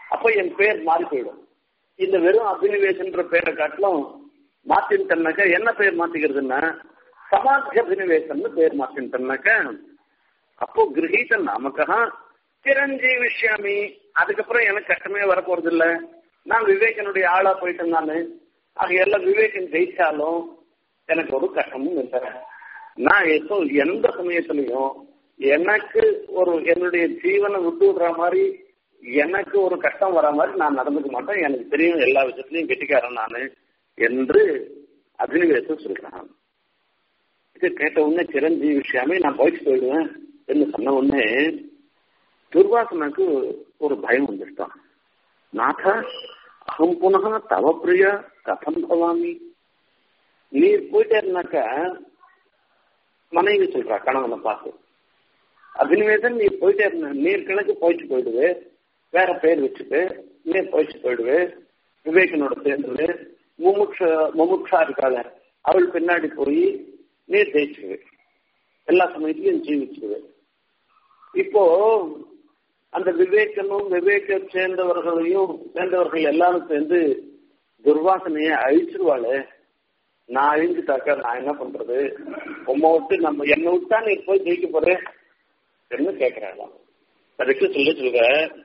அப்ப என் பேர் மாறி போயிடும் இந்த வெறும் அபினிவேசன்ற பேரை காட்டிலும் மாத்தின்ட்டனாக்க என்ன பேர் மாத்திக்கிறதுன்னா சமாத்திய அபினிவேசன் பேர் மாத்தின்ட்டனாக்க அப்போ கிரகீத நாமக்கா சிரஞ்சீவிஷ்யாமி அதுக்கப்புறம் எனக்கு கஷ்டமே வரப்போறது இல்ல நான் விவேகனுடைய ஆளா போயிட்டேன் நானு ஆக எல்லாம் விவேகன் ஜெயிச்சாலும் எனக்கு ஒரு கஷ்டமும் இல்லை நான் எப்போ எந்த சமயத்திலையும் எனக்கு ஒரு என்னுடைய ஜீவனை விட்டு விடுற மாதிரி எனக்கு ஒரு கஷ்டம் வர மாதிரி நான் நடந்துக்க மாட்டேன் எனக்கு தெரியும் எல்லா விஷயத்திலையும் கெட்டிக்காரன் நானு என்று அபினிவேசம் சொல்றான் இது கேட்ட உடனே சிரஞ்சீவி விஷயமே நான் போயிட்டு போயிடுவேன் என்று சொன்ன உடனே துர்வாசனுக்கு ஒரு பயம் வந்துட்டான் நாத அகம் புனக தவ பிரிய கதம் பவாமி நீர் போயிட்டேருனாக்கா மனைவி சொல்றா கணவனை பார்த்து அபினிவேதன் நீ போயிட்டே இருந்த நீர் கணக்கு போயிட்டு போயிடுவே வேற பேர் வச்சுட்டு நீர் போயிட்டு போயிடுவே விவேகனோட சேர்ந்து முமுக்ஷ முமுக்ஷா இருக்காத அவள் பின்னாடி போய் நீர் ஜெயிச்சுடுவே எல்லா சமயத்திலையும் ஜீவிச்சிடுவே இப்போ அந்த விவேகனும் விவேக சேர்ந்தவர்களையும் சேர்ந்தவர்கள் எல்லாரும் சேர்ந்து துர்வாசனையை அழிச்சிருவாளே நான் அழிஞ்சுட்டாக்கா நான் என்ன பண்றது உம்மை விட்டு நம்ம என்னை விட்டா நீ போய் ஜெயிக்க போறேன் என்று கேட்கிறாங்க அதுக்கு சொல்லி சொல்ற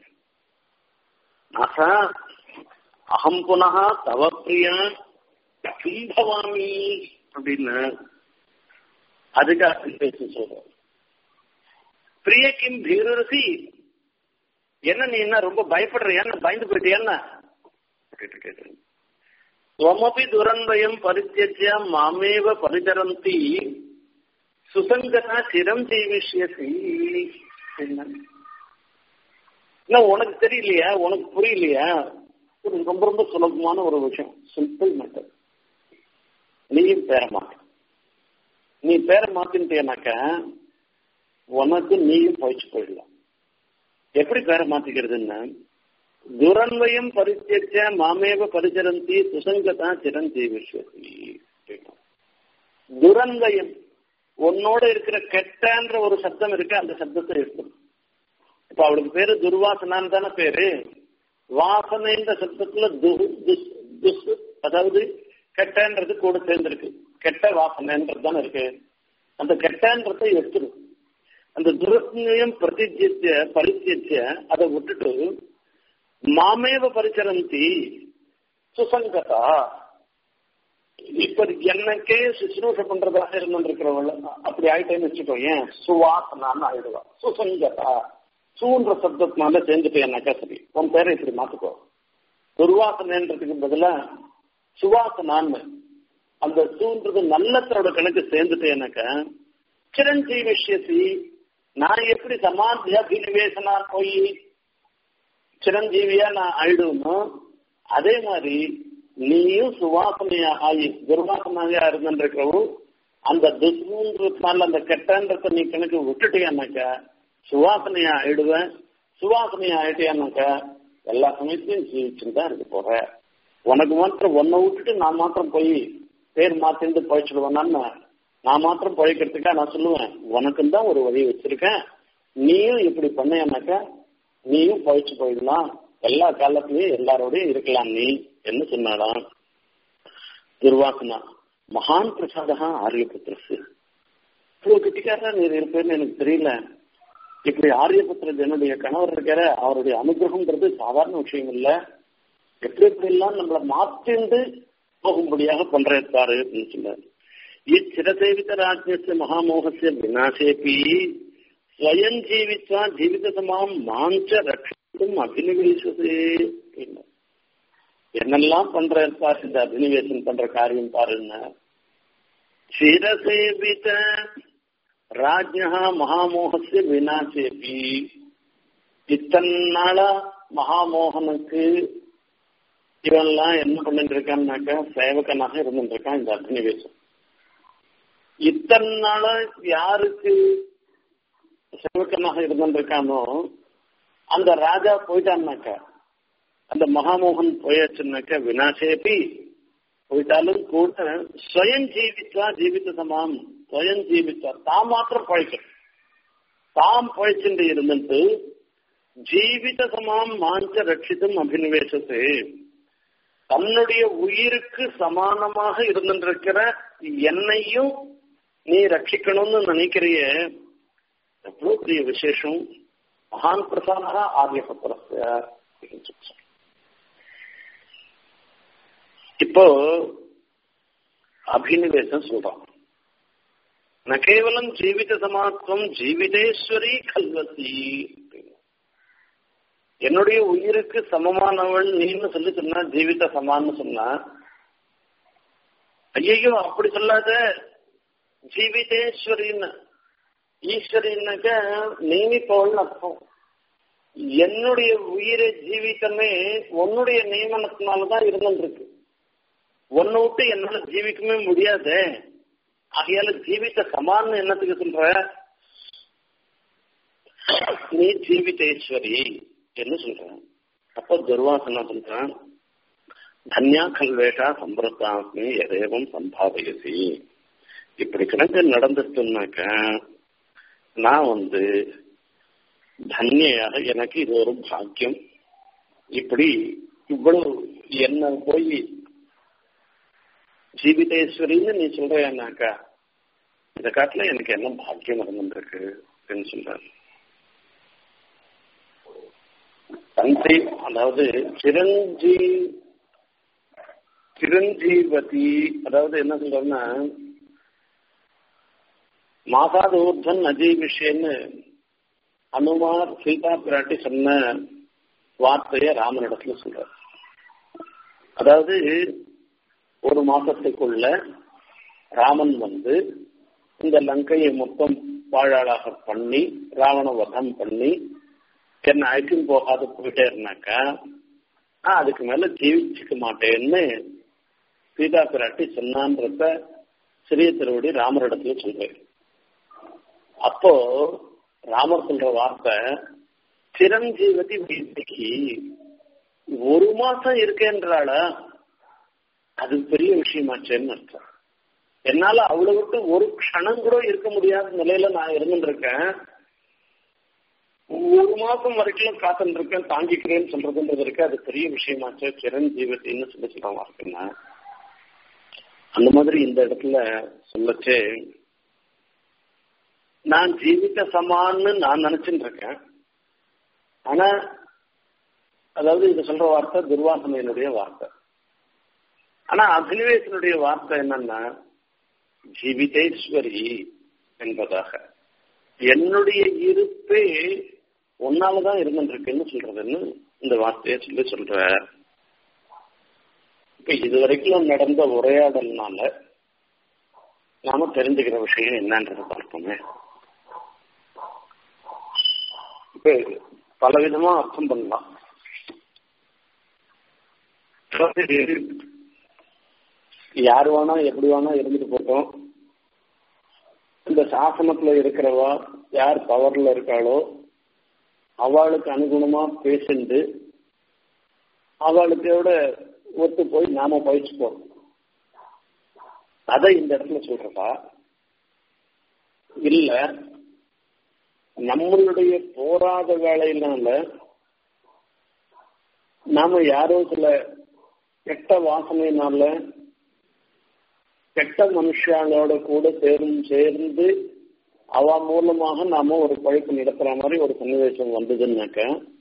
ஆசா அகம் புனகா தவ பிரியா பவாமி அப்படின்னு அதுக்காக பேசி சொல்றேன் பிரிய கிம் பீரரசி என்ன நீ என்ன ரொம்ப பயப்படுறியா பயந்து போயிட்டியா கேட்டு கேட்டு त्वमपि दुरन्वयम् परित्यज्य मामेव परिचरन्ति சுசங்கதா சிரம் ஜீவிஷ்யசி உனக்கு தெரியலையா உனக்கு புரியலையா ஒரு ரொம்ப ரொம்ப சுலபமான ஒரு விஷயம் சிம்பிள் மெத்தட் நீயும் பேர மாட்ட நீ பேர மாத்தின்ட்டேனாக்க உனக்கு நீயும் பயிற்சி போயிடலாம் எப்படி பேர மாத்திக்கிறதுன்னா துரன்வயம் பரித்தியச்ச மாமேவ பரிச்சரந்தி சுசங்கதா சிரஞ்சீவிஷ்யசி துரன்வயம் உன்னோட இருக்கிற கெட்டன்ற ஒரு சப்தம் இருக்கு அந்த சப்தத்தை எடுக்கணும் இப்ப அவளுக்கு பேரு துர்வாசனான்னு தானே பேரு வாசனைன்ற சப்தத்துல துஸ் அதாவது கெட்டன்றது கூட சேர்ந்திருக்கு கெட்ட வாசனைன்றது தானே இருக்கு அந்த கெட்டன்றதை எடுத்துடும் அந்த துரஸ்யம் பிரதிஜிச்ச பரித்தியச்ச அதை விட்டுட்டு மாமேவ பரிச்சரந்தி சுசங்கதா இப்ப எனக்கே சுசுரூஷ பண்றதாக இருந்திருக்கிறவள் அப்படி ஆயிட்டேன்னு வச்சுக்கோ ஏன் சுவாசனான்னு ஆயிடுவா சுசங்கதா சூன்ற சப்தத்தினால சேர்ந்துட்டேன்னாக்கா சரி உன் பேரை இப்படி மாத்துக்கோ துர்வாசனைன்றதுக்கு பதிலா சுவாசனான்னு அந்த சூன்றது நல்லத்தோட கணக்கு சேர்ந்துட்டேனாக்கா சிரஞ்சீவிஷ்யசி நான் எப்படி சமாத்தியா பிரிவேசனா போய் சிரஞ்சீவியா நான் ஆயிடுவோமோ அதே மாதிரி நீயும் சுவாசனையா ஆகி துர்வாசனையா இருந்துருக்கிறவும் அந்த துஷ்மன்றதுனால அந்த கெட்டன்றத நீ கணக்கு விட்டுட்டியானாக்கா சுவாசனையா ஆயிடுவேன் சுவாசனையா ஆயிட்டியானாக்கா எல்லா சமயத்திலையும் ஜீவிச்சுன்னு தான் இருக்க போற உனக்கு மாத்திரம் உன்னை விட்டுட்டு நான் மாத்திரம் போய் பேர் மாத்திட்டு பழிச்சிடுவேன்னு நான் மாத்திரம் பழைக்கிறதுக்கா நான் சொல்லுவேன் உனக்கும் தான் ஒரு வழி வச்சிருக்கேன் நீயும் இப்படி பண்ணையானாக்கா நீயும் பழிச்சு போயிடலாம் எல்லா காலத்திலயும் எல்லாரோடையும் இருக்கலாம் நீ என்ன சொன்னாலாம் துர்வாசனா மகான் பிரசாதா ஆரியபுத்திரசு இவ்வளவு கிட்டிக்காரா நீர் இருப்பேன்னு எனக்கு தெரியல இப்படி ஆரியபுத்திர என்னுடைய கணவர் இருக்கிற அவருடைய அனுகிரகம்ன்றது சாதாரண விஷயம் இல்ல எப்படி எப்படி எல்லாம் நம்மளை மாற்றிண்டு போகும்படியாக பண்றாரு அப்படின்னு சொன்னார் இச்சிரசேவித ராஜ்யச மகாமோகசிய விநாசேபி ஸ்வயம் ஜீவித்வா ஜீவித சமாம் மாஞ்ச ரட்சிக்கும் அபினிவேசதே என்னெல்லாம் பண்ற பாரு இந்த அபினிவேசம் பண்ற காரியம் பாருங்க சிரசேவித ராஜ்யா மகாமோகசிய விநாசேபி இத்தனை நாளா மகாமோகனுக்கு இவன்லாம் என்ன பண்ணிட்டு இருக்கான்னாக்கா சேவகனாக இருந்துட்டு இருக்கான் இந்த அக்னிவேசம் இத்தனை நாளா யாருக்கு சேவகனாக இருந்துருக்கானோ அந்த ராஜா போயிட்டான்னாக்கா அந்த மகாமோகன் போயாச்சுன்னாக்கா வினாசேபி போயிட்டாலும் கூட ஸ்வயம் ஜீவித்தா ஜீவித்த சமாம் ஸ்வயம் ஜீவித்தா தாம் மாத்திரம் பழைக்கணும் தாம் பழைச்சுட்டு இருந்துட்டு ஜீவித சமாம் மாஞ்ச ரட்சித்தும் அபினிவேசத்து தன்னுடைய உயிருக்கு சமானமாக இருந்திருக்கிற என்னையும் நீ ரட்சிக்கணும்னு நினைக்கிறிய எவ்வளவு பெரிய விசேஷம் மகான் பிரசாதா ஆரியபத்திரஸ்ய இப்போ அபினிவேசம் சொல்றான் ந கேவலம் ஜீவித சமாத்வம் ஜீவிதேஸ்வரி கல்வசி என்னுடைய உயிருக்கு சமமானவள் நீன்னு சொல்லி சொன்னா ஜீவித சமான்னு சொன்னா ஐயோ அப்படி சொல்லாத ஜீவிதேஸ்வரின்னு ஈஸ்வரின்னாக்க நியமிப்பவள்னு அர்த்தம் என்னுடைய உயிரை ஜீவித்தமே உன்னுடைய நியமனத்தினாலதான் இருந்துருக்கு உன்னை விட்டு என்னால ஜீவிக்கவே முடியாது ஆகையால ஜீவித்த சமான்னு என்னத்துக்கு சொல்ற நீ ஜீவிதேஸ்வரி என்று சொல்றான் அப்போ துர்வாசனா சொல்றான் தன்யா கல்வேஷா சம்பிரத்தாஸ்மி எதேவம் சம்பாவயசி இப்படி கிடந்து நடந்துட்டுனாக்க நான் வந்து தன்யாக எனக்கு இது ஒரு பாக்கியம் இப்படி இவ்வளவு என்ன போய் ஜீவிதேஸ்வரின்னு நீ சொல்றேன்னாக்கா இதை காட்டுல எனக்கு என்ன பாக்கியம் இருந்துருக்கு அப்படின்னு சொல்றாரு தந்தை அதாவது சிரஞ்சீ சிரஞ்சீவதி அதாவது என்ன சொல்றோம்னா மாசாத ஊர்தன் அஜய் விஷயம்னு அனுமார் சீதா பிராட்டி சொன்ன வார்த்தைய ராமனிடத்துல சொல்றார் அதாவது ஒரு மாசத்துக்குள்ள ராமன் வந்து இந்த லங்கையை மொத்தம் பாழாளாக பண்ணி ராவண வதம் பண்ணி என்ன அழைக்கும் போகாத போயிட்டே இருந்தாக்கா நான் அதுக்கு மேல ஜீவிச்சுக்க மாட்டேன்னு சீதா பிராட்டி சொன்னான்றத சிறிய திருவடி ராமரிடத்துல சொல்றேன் அப்போ ராமர் சொல்ற வார்த்தை சிரஞ்சீவதி வீட்டுக்கு ஒரு மாசம் இருக்கேன்றால அது பெரிய விஷயமாச்சேன்னு அர்த்தம் என்னால அவளை விட்டு ஒரு க்ஷணம் கூட இருக்க முடியாத நிலையில நான் இருந்துருக்கேன் ஒரு மாசம் வரைக்கும் காத்துட்டு இருக்கேன் தாங்கிக்கிறேன்னு சொல்றதுன்றது இருக்கு அது பெரிய விஷயமாச்சு சிரஞ்சீவத்தின்னு சொல்லி சொல்றாங்க இருக்குன்னா அந்த மாதிரி இந்த இடத்துல சொல்லச்சே நான் ஜீவித சமான்னு நான் நினைச்சுட்டு இருக்கேன் ஆனா அதாவது இது சொல்ற வார்த்தை துர்வாசனையினுடைய வார்த்தை ஆனா அபினிவேசனுடைய வார்த்தை என்னன்னா ஜீவிதேஸ்வரி என்பதாக என்னுடைய இருப்பே ஒன்னாலதான் இருந்துருக்குன்னு சொல்றதுன்னு இந்த வார்த்தையை சொல்லி சொல்ற இப்ப இதுவரைக்கும் நடந்த உரையாடல்னால நாம தெரிஞ்சுக்கிற விஷயம் என்னன்றத பார்ப்போமே இப்ப பல விதமா அர்த்தம் பண்ணலாம் யார் வேணா எப்படி வேணா இருந்துட்டு போட்டோம் இந்த சாசனத்துல இருக்கிறவா யார் பவர்ல இருக்காளோ அவளுக்கு அனுகுணமா பேசிண்டு அவளுக்கோட ஒத்து போய் நாம பயிற்சிப்போம் அதை இந்த இடத்துல சொல்றதா இல்ல நம்மளுடைய போராத வேலையினால நாம யாரோ சில கெட்ட வாசனையினால கெட்ட மனுஷங்களோட கூட சேரும் சேர்ந்து அவ மூலமாக நாம ஒரு பழப்பு நடத்துற மாதிரி ஒரு சன்னிவேசம் வந்ததுன்னாக்க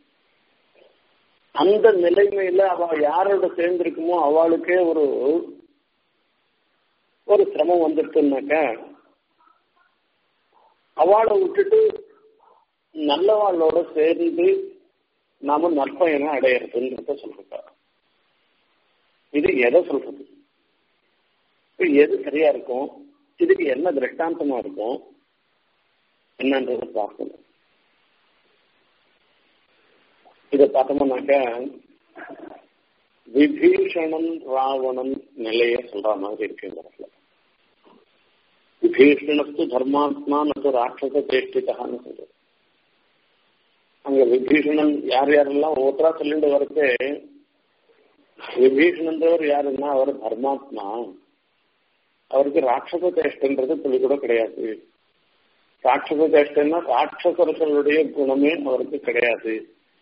அந்த நிலைமையில அவ யாரோட சேர்ந்திருக்குமோ அவளுக்கே ஒரு ஒரு சிரமம் வந்துருக்குனாக்க அவளை விட்டுட்டு நல்லவாளோட சேர்ந்து நாம நற்பயனை அடையிறதுன்றத சொல்றா இது எதை சொல்றது எது சரியா இருக்கும் இதுக்கு என்ன திருஷ்டாந்தமா இருக்கும் என்னன்றத பார்க்கணும் இதை பார்த்தோம்னாக்க விபீஷணன் ராவணன் நிலைய சொல்ற மாதிரி இருக்கு இந்த இடத்துல விபீஷணத்து தர்மாத்மா நது ராட்சச சேஷ்டிதான்னு சொல்றது அங்க விபீஷணன் யார் யாரெல்லாம் ஓட்டரா சொல்லிட்டு வரது விபீஷணன்றவர் யாருன்னா அவர் தர்மாத்மா அவருக்கு ராட்சச சேஷ்டன்றது துளி கூட கிடையாது ராட்சச சேஷ்டன்னா ராட்சசர்களுடைய குணமே அவருக்கு கிடையாது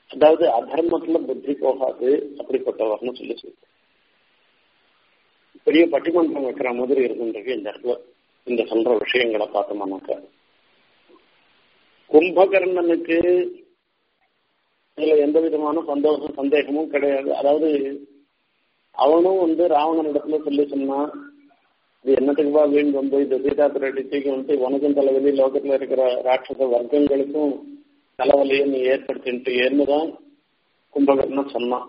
அதாவது அதர்மத்துல புத்தி போகாது அப்படிப்பட்டவர்னு சொல்லி சொல்லு பெரிய பட்டிமன்றம் வைக்கிற மாதிரி இருக்குன்றது இந்த இடத்துல இந்த சொல்ற விஷயங்களை பார்த்தோம்னாக்கா கும்பகர்ணனுக்கு இதுல எந்த விதமான சந்தோஷம் சந்தேகமும் கிடையாது அதாவது அவனும் வந்து ராவணனிடத்துல சொல்லி சொன்னான் இது என்னத்துக்குப்பா வீண் வந்து இந்த சீதா பிரடிச்சிக்கு வந்து உனக்கும் தலைவலி லோகத்துல இருக்கிற ராட்சச வர்க்கங்களுக்கும் தலைவலியை நீ ஏற்படுத்தின்ட்டு ஏன்னுதான் கும்பகர்ணன் சொன்னான்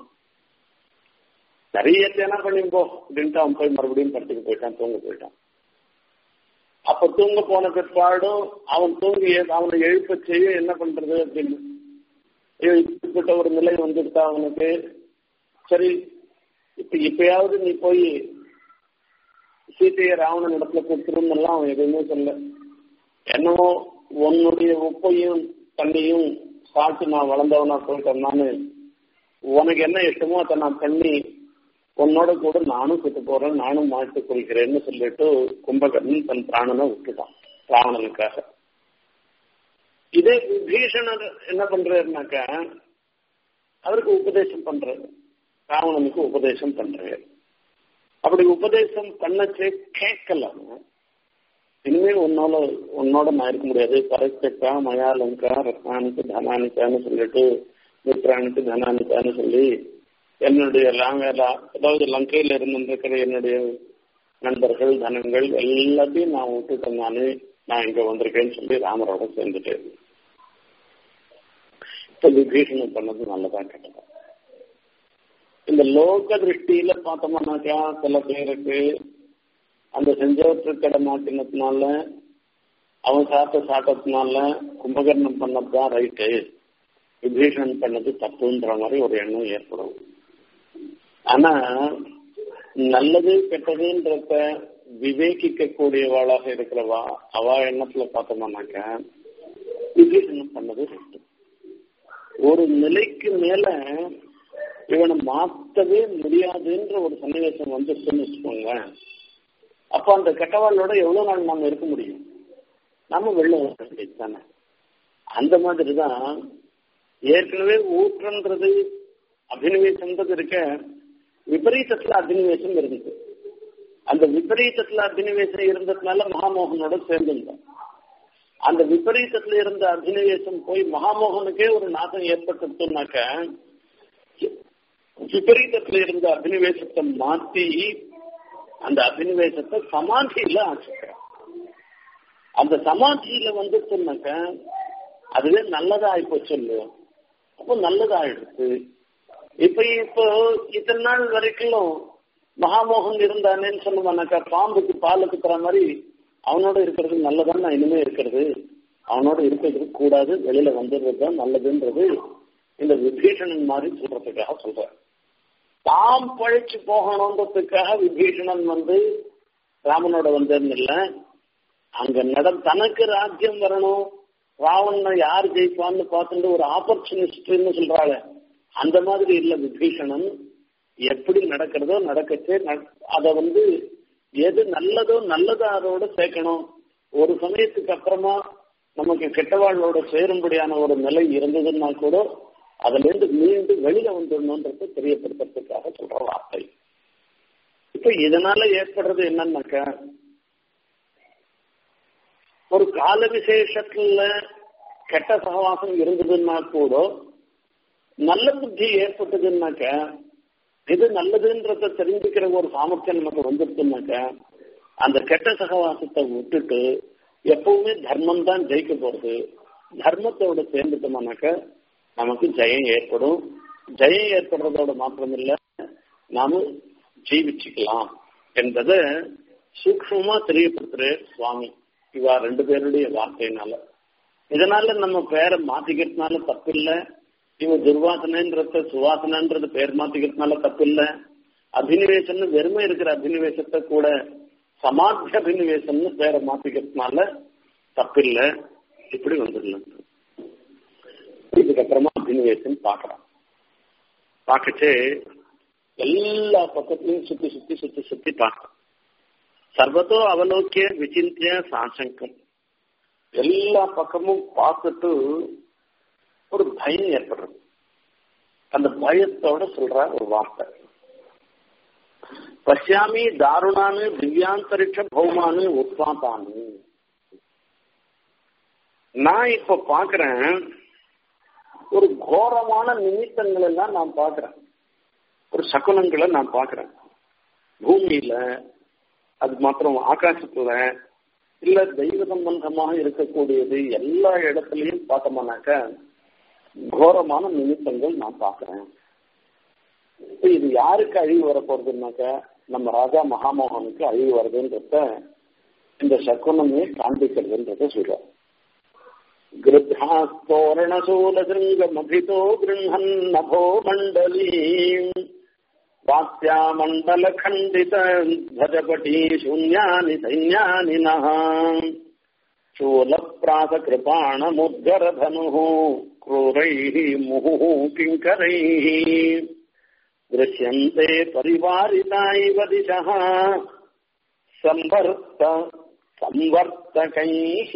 நிறைய தேனா பண்ணி போ அப்படின்ட்டு அவன் போய் மறுபடியும் படுத்துக்கு போயிட்டான் தூங்க போயிட்டான் அப்ப தூங்க போன பிற்பாடும் அவன் தூங்கி அவனை எழுப்ப செய்ய என்ன பண்றது அப்படின்னு ஐயோ இப்படிப்பட்ட ஒரு நிலை வந்துருக்கா அவனுக்கு சரி இப்ப இப்பயாவது நீ போய் சீத்தையை ராவணன் இடத்துல கொடுத்துரும் எல்லாம் அவன் எதுவுமே சொல்ல என்னவோ உன்னுடைய உப்பையும் தண்ணியும் சாப்பிட்டு நான் வளர்ந்தவனா போயிட்டேன்னான்னு உனக்கு என்ன இஷ்டமோ அதை நான் பண்ணி உன்னோட கூட நானும் செத்து போறேன் நானும் மாட்டு கொள்கிறேன்னு சொல்லிட்டு கும்பகர்ணன் தன் பிராணனை விட்டுட்டான் ராவணனுக்காக இதே விபீஷணர் என்ன பண்றாருனாக்கா அவருக்கு உபதேசம் பண்றாரு ராவணனுக்கு உபதேசம் பண்றாரு அப்படி உபதேசம் பண்ணச்சே கேட்கல இனிமே உன்னால உன்னோட நான் இருக்க முடியாது பரஸ்தக்கா மயா லங்கா ரத்னானுக்கு தனானிக்கான்னு சொல்லிட்டு மித்ரானுக்கு தனானிக்கான்னு சொல்லி என்னுடைய லாங்கலா அதாவது லங்கையில இருந்திருக்கிற என்னுடைய நண்பர்கள் தனங்கள் எல்லாத்தையும் நான் விட்டுட்டேன் நானு நான் இங்க வந்திருக்கேன்னு சொல்லி ராமரோட சேர்ந்துட்டேன் இப்ப விபீஷணம் பண்ணது நல்லதா கேட்டதா இந்த லோக திருஷ்டியில பார்த்தோம்னாக்கா சில பேருக்கு அந்த செஞ்சவற்று கடை மாட்டினதுனால அவன் சாப்பிட்ட சாட்டத்தினால கும்பகர்ணம் பண்ணதுதான் ரைட்டு விபீஷணன் பண்ணது தப்புன்ற மாதிரி ஒரு எண்ணம் ஏற்படும் ஆனா நல்லது கெட்டதுன்றத விவேகிக்க கூடியவாளாக இருக்கிறவா அவ எண்ணத்துல பார்த்தோம்னாக்கா விபீஷணன் பண்ணது ரைட்டு ஒரு நிலைக்கு மேல இவனை மாத்தவே முடியாதுன்ற ஒரு சன்னிவேசம் வந்துருச்சுன்னு வச்சுக்கோங்க அப்ப அந்த கெட்டவாளோட எவ்வளவு நாள் நாம இருக்க முடியும் நாம வெளில வர வேண்டியது தானே அந்த மாதிரிதான் ஏற்கனவே ஊற்றன்றது அபினிவேசம்ன்றது இருக்க விபரீதத்துல அபினிவேசம் இருந்தது அந்த விபரீதத்துல அபினிவேசம் இருந்ததுனால மகாமோகனோட சேர்ந்திருந்தோம் அந்த விபரீதத்துல இருந்த அபினிவேசம் போய் மகாமோகனுக்கே ஒரு நாசம் ஏற்பட்டுனாக்க விபரீதத்துல இருந்த அபினிவேசத்தை மாத்தி அந்த அபினிவேசத்தை சமாதியில ஆச்சுக்கிறான் அந்த சமாதியில வந்து சொன்னாக்க அதுவே நல்லதா ஆயிப்போச்சு இல்லையோ அப்போ நல்லதாயிடுச்சு இப்ப இப்போ இத்தனை நாள் வரைக்கும் மகாமோகன் இருந்தானேன்னு சொல்லுவானாக்கா பாம்புக்கு பால் குத்துற மாதிரி அவனோட இருக்கிறது நல்லதான் நான் இனிமே இருக்கிறது அவனோட இருக்கிறது கூடாது வெளியில வந்துடுறது தான் நல்லதுன்றது இந்த விபீஷணன் மாதிரி சொல்றதுக்காக சொல்றேன் தாம் பழிச்சு போகணுன்றதுக்காக விபீஷணன் வந்து ராமனோட வந்ததுன்னு இல்லை அங்க நட தனக்கு ராஜ்யம் வரணும் ராவணனை யார் ஜெயிப்பான்னு பார்த்துட்டு ஒரு ஆப்பர்ச்சுனிஸ்ட்னு சொல்றாங்க அந்த மாதிரி இல்ல விபீஷணன் எப்படி நடக்கிறதோ நடக்கச்சே அத வந்து எது நல்லதோ நல்லதோ அதோட சேர்க்கணும் ஒரு சமயத்துக்கு அப்புறமா நமக்கு கெட்டவாழ்வோட சேரும்படியான ஒரு நிலை இருந்ததுன்னா கூட அதுல இருந்து மீண்டும் வெளியில வந்துடணும்ன்றது தெரியப்படுத்துறதுக்காக சொல்ற வார்த்தை இப்ப இதனால ஏற்படுறது என்னன்னாக்கா ஒரு கால விசேஷத்துல கெட்ட சகவாசம் இருந்ததுன்னா கூட நல்ல புத்தி ஏற்பட்டதுன்னாக்க எது நல்லதுன்றத தெரிஞ்சுக்கிற ஒரு சாமர்த்தியம் நமக்கு வந்துருச்சுனாக்க அந்த கெட்ட சகவாசத்தை விட்டுட்டு எப்பவுமே தர்மம் தான் ஜெயிக்க போறது தர்மத்தோட சேர்ந்துட்டோம்னாக்க நமக்கு ஜெயம் ஏற்படும் ஜெயம் ஏற்படுறதோட மாத்திரம் இல்ல நாம ஜீவிச்சுக்கலாம் என்பதை சூக்ஷமா தெரியப்படுத்துற சுவாமி இவா ரெண்டு பேருடைய வார்த்தையினால இதனால நம்ம பேரை மாத்திக்கிறதுனால தப்பு இல்லை இவன் துர்வாசனன்றத சுவாசனன்றது பேர் மாத்திக்கிறதுனால தப்பு இல்லை அபினிவேசம்னு வெறுமை இருக்கிற அபினிவேசத்தை கூட சமாத்தி அபினிவேசம்னு பேரை மாத்திக்கிறதுனால தப்பு இல்லை இப்படி வந்துடலாம் இதுக்கப்புறமா அபினிவேசம் பார்க்கலாம் பார்க்கச்சு எல்லா பக்கத்துலயும் சுத்தி சுத்தி சுத்தி சுத்தி பார்க்கலாம் சர்வத்தோ அவலோக்கிய விசிந்திய சாசங்கம் எல்லா பக்கமும் பார்த்துட்டு ஒரு பயம் ஏற்படுறது அந்த பயத்தோட சொல்ற ஒரு வார்த்தை பசியாமி தாருணானு திவ்யாந்தரிக்ஷ பௌமானு உத்வாதானு நான் இப்ப பாக்குறேன் ஒரு கோரமான நிமித்தங்கள் எல்லாம் நான் பாக்குறேன் ஒரு சகுனங்களை நான் பாக்குறேன் பூமியில அது மாத்திரம் ஆகாசத்துல இல்ல தெய்வ சம்பந்தமாக இருக்கக்கூடியது எல்லா இடத்துலயும் பார்த்தோம்னாக்க கோரமான நிமித்தங்கள் நான் பாக்குறேன் இப்ப இது யாருக்கு அழிவு வரப்போறதுனாக்க நம்ம ராஜா மகாமோகனுக்கு அழிவு வருதுன்றத இந்த சகுனமே காண்பிக்கிறதுன்றத சொல்ற गृध्रास्तोरणशूलशृङ्गमभितो गृह्णन् नभो मण्डलीम् वात्यामण्डलखण्डित ध्वजपटी शून्यानि सैन्यानि नः शूलप्रासकृपाणमुद्गरधनुः क्रूरैः मुहुः किङ्करैः दृश्यन्ते परिवारिता इव दिशः संवर्त संवर्तकैः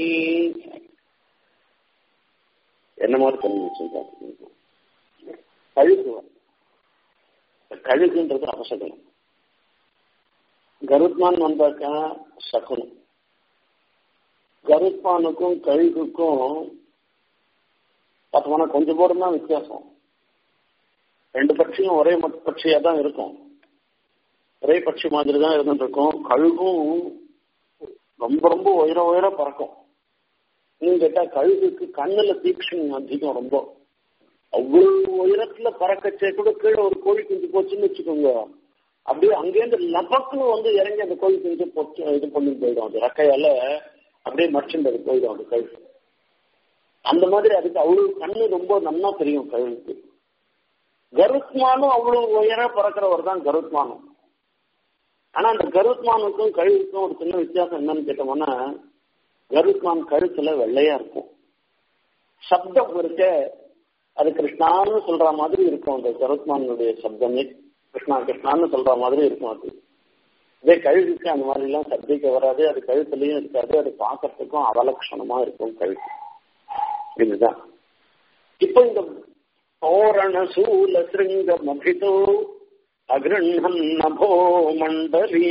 என்ன மாதிரி சொல்லி வச்சிருக்காங்க கழுகு கழுகுன்றது அவசகனம் கருத்மான் வந்தாக்கா சகுனம் கருத்மானுக்கும் கழுகுக்கும் பார்த்தோம்னா கொஞ்சம் போடும் தான் வித்தியாசம் ரெண்டு பட்சியும் ஒரே பட்சியா தான் இருக்கும் ஒரே பட்சி மாதிரி தான் இருந்துருக்கும் கழுகும் ரொம்ப ரொம்ப உயர உயர பறக்கும் இன்னும் கேட்டா கழுகுக்கு கண்ணுல தீக்ஷன் அதிகம் ரொம்ப அவ்வளவு உயரத்துல பறக்கச்சே கூட கீழே ஒரு கோழி குஞ்சு போச்சுன்னு வச்சுக்கோங்க அப்படியே அங்கேருந்து லபக்குன்னு வந்து இறங்கி அந்த கோழி குஞ்சு போச்சு இது பண்ணி போயிடும் அது ரக்கையால அப்படியே மடிச்சுட்டு அது போயிடும் அந்த கழுகு அந்த மாதிரி அதுக்கு அவ்வளவு கண்ணு ரொம்ப நன்னா தெரியும் கழுகுக்கு கருத்மானும் அவ்வளவு உயர பறக்கிறவர் தான் கருத்மானம் ஆனா அந்த கருத்மானுக்கும் கழுகுக்கும் ஒரு சின்ன வித்தியாசம் என்னன்னு கேட்டோம்னா கருத்மான் கழுத்துல வெள்ளையா இருக்கும் சப்தம் இருக்க அது கிருஷ்ணான்னு சொல்ற மாதிரி இருக்கும் அந்த கருத்மானுடைய சப்தமே கிருஷ்ணா கிருஷ்ணான்னு சொல்ற மாதிரி இருக்கும் அது இதே கழுகுக்கு அந்த மாதிரி எல்லாம் சப்திக்க வராது அது கழுத்துலயும் இருக்காது அது பார்க்கறதுக்கும் அவலட்சணமா இருக்கும் கழுகு இதுதான் இப்போ இந்த தோரண சூல சிருங்க மகிதோ அகிருண்ணம் நபோ மண்டலீ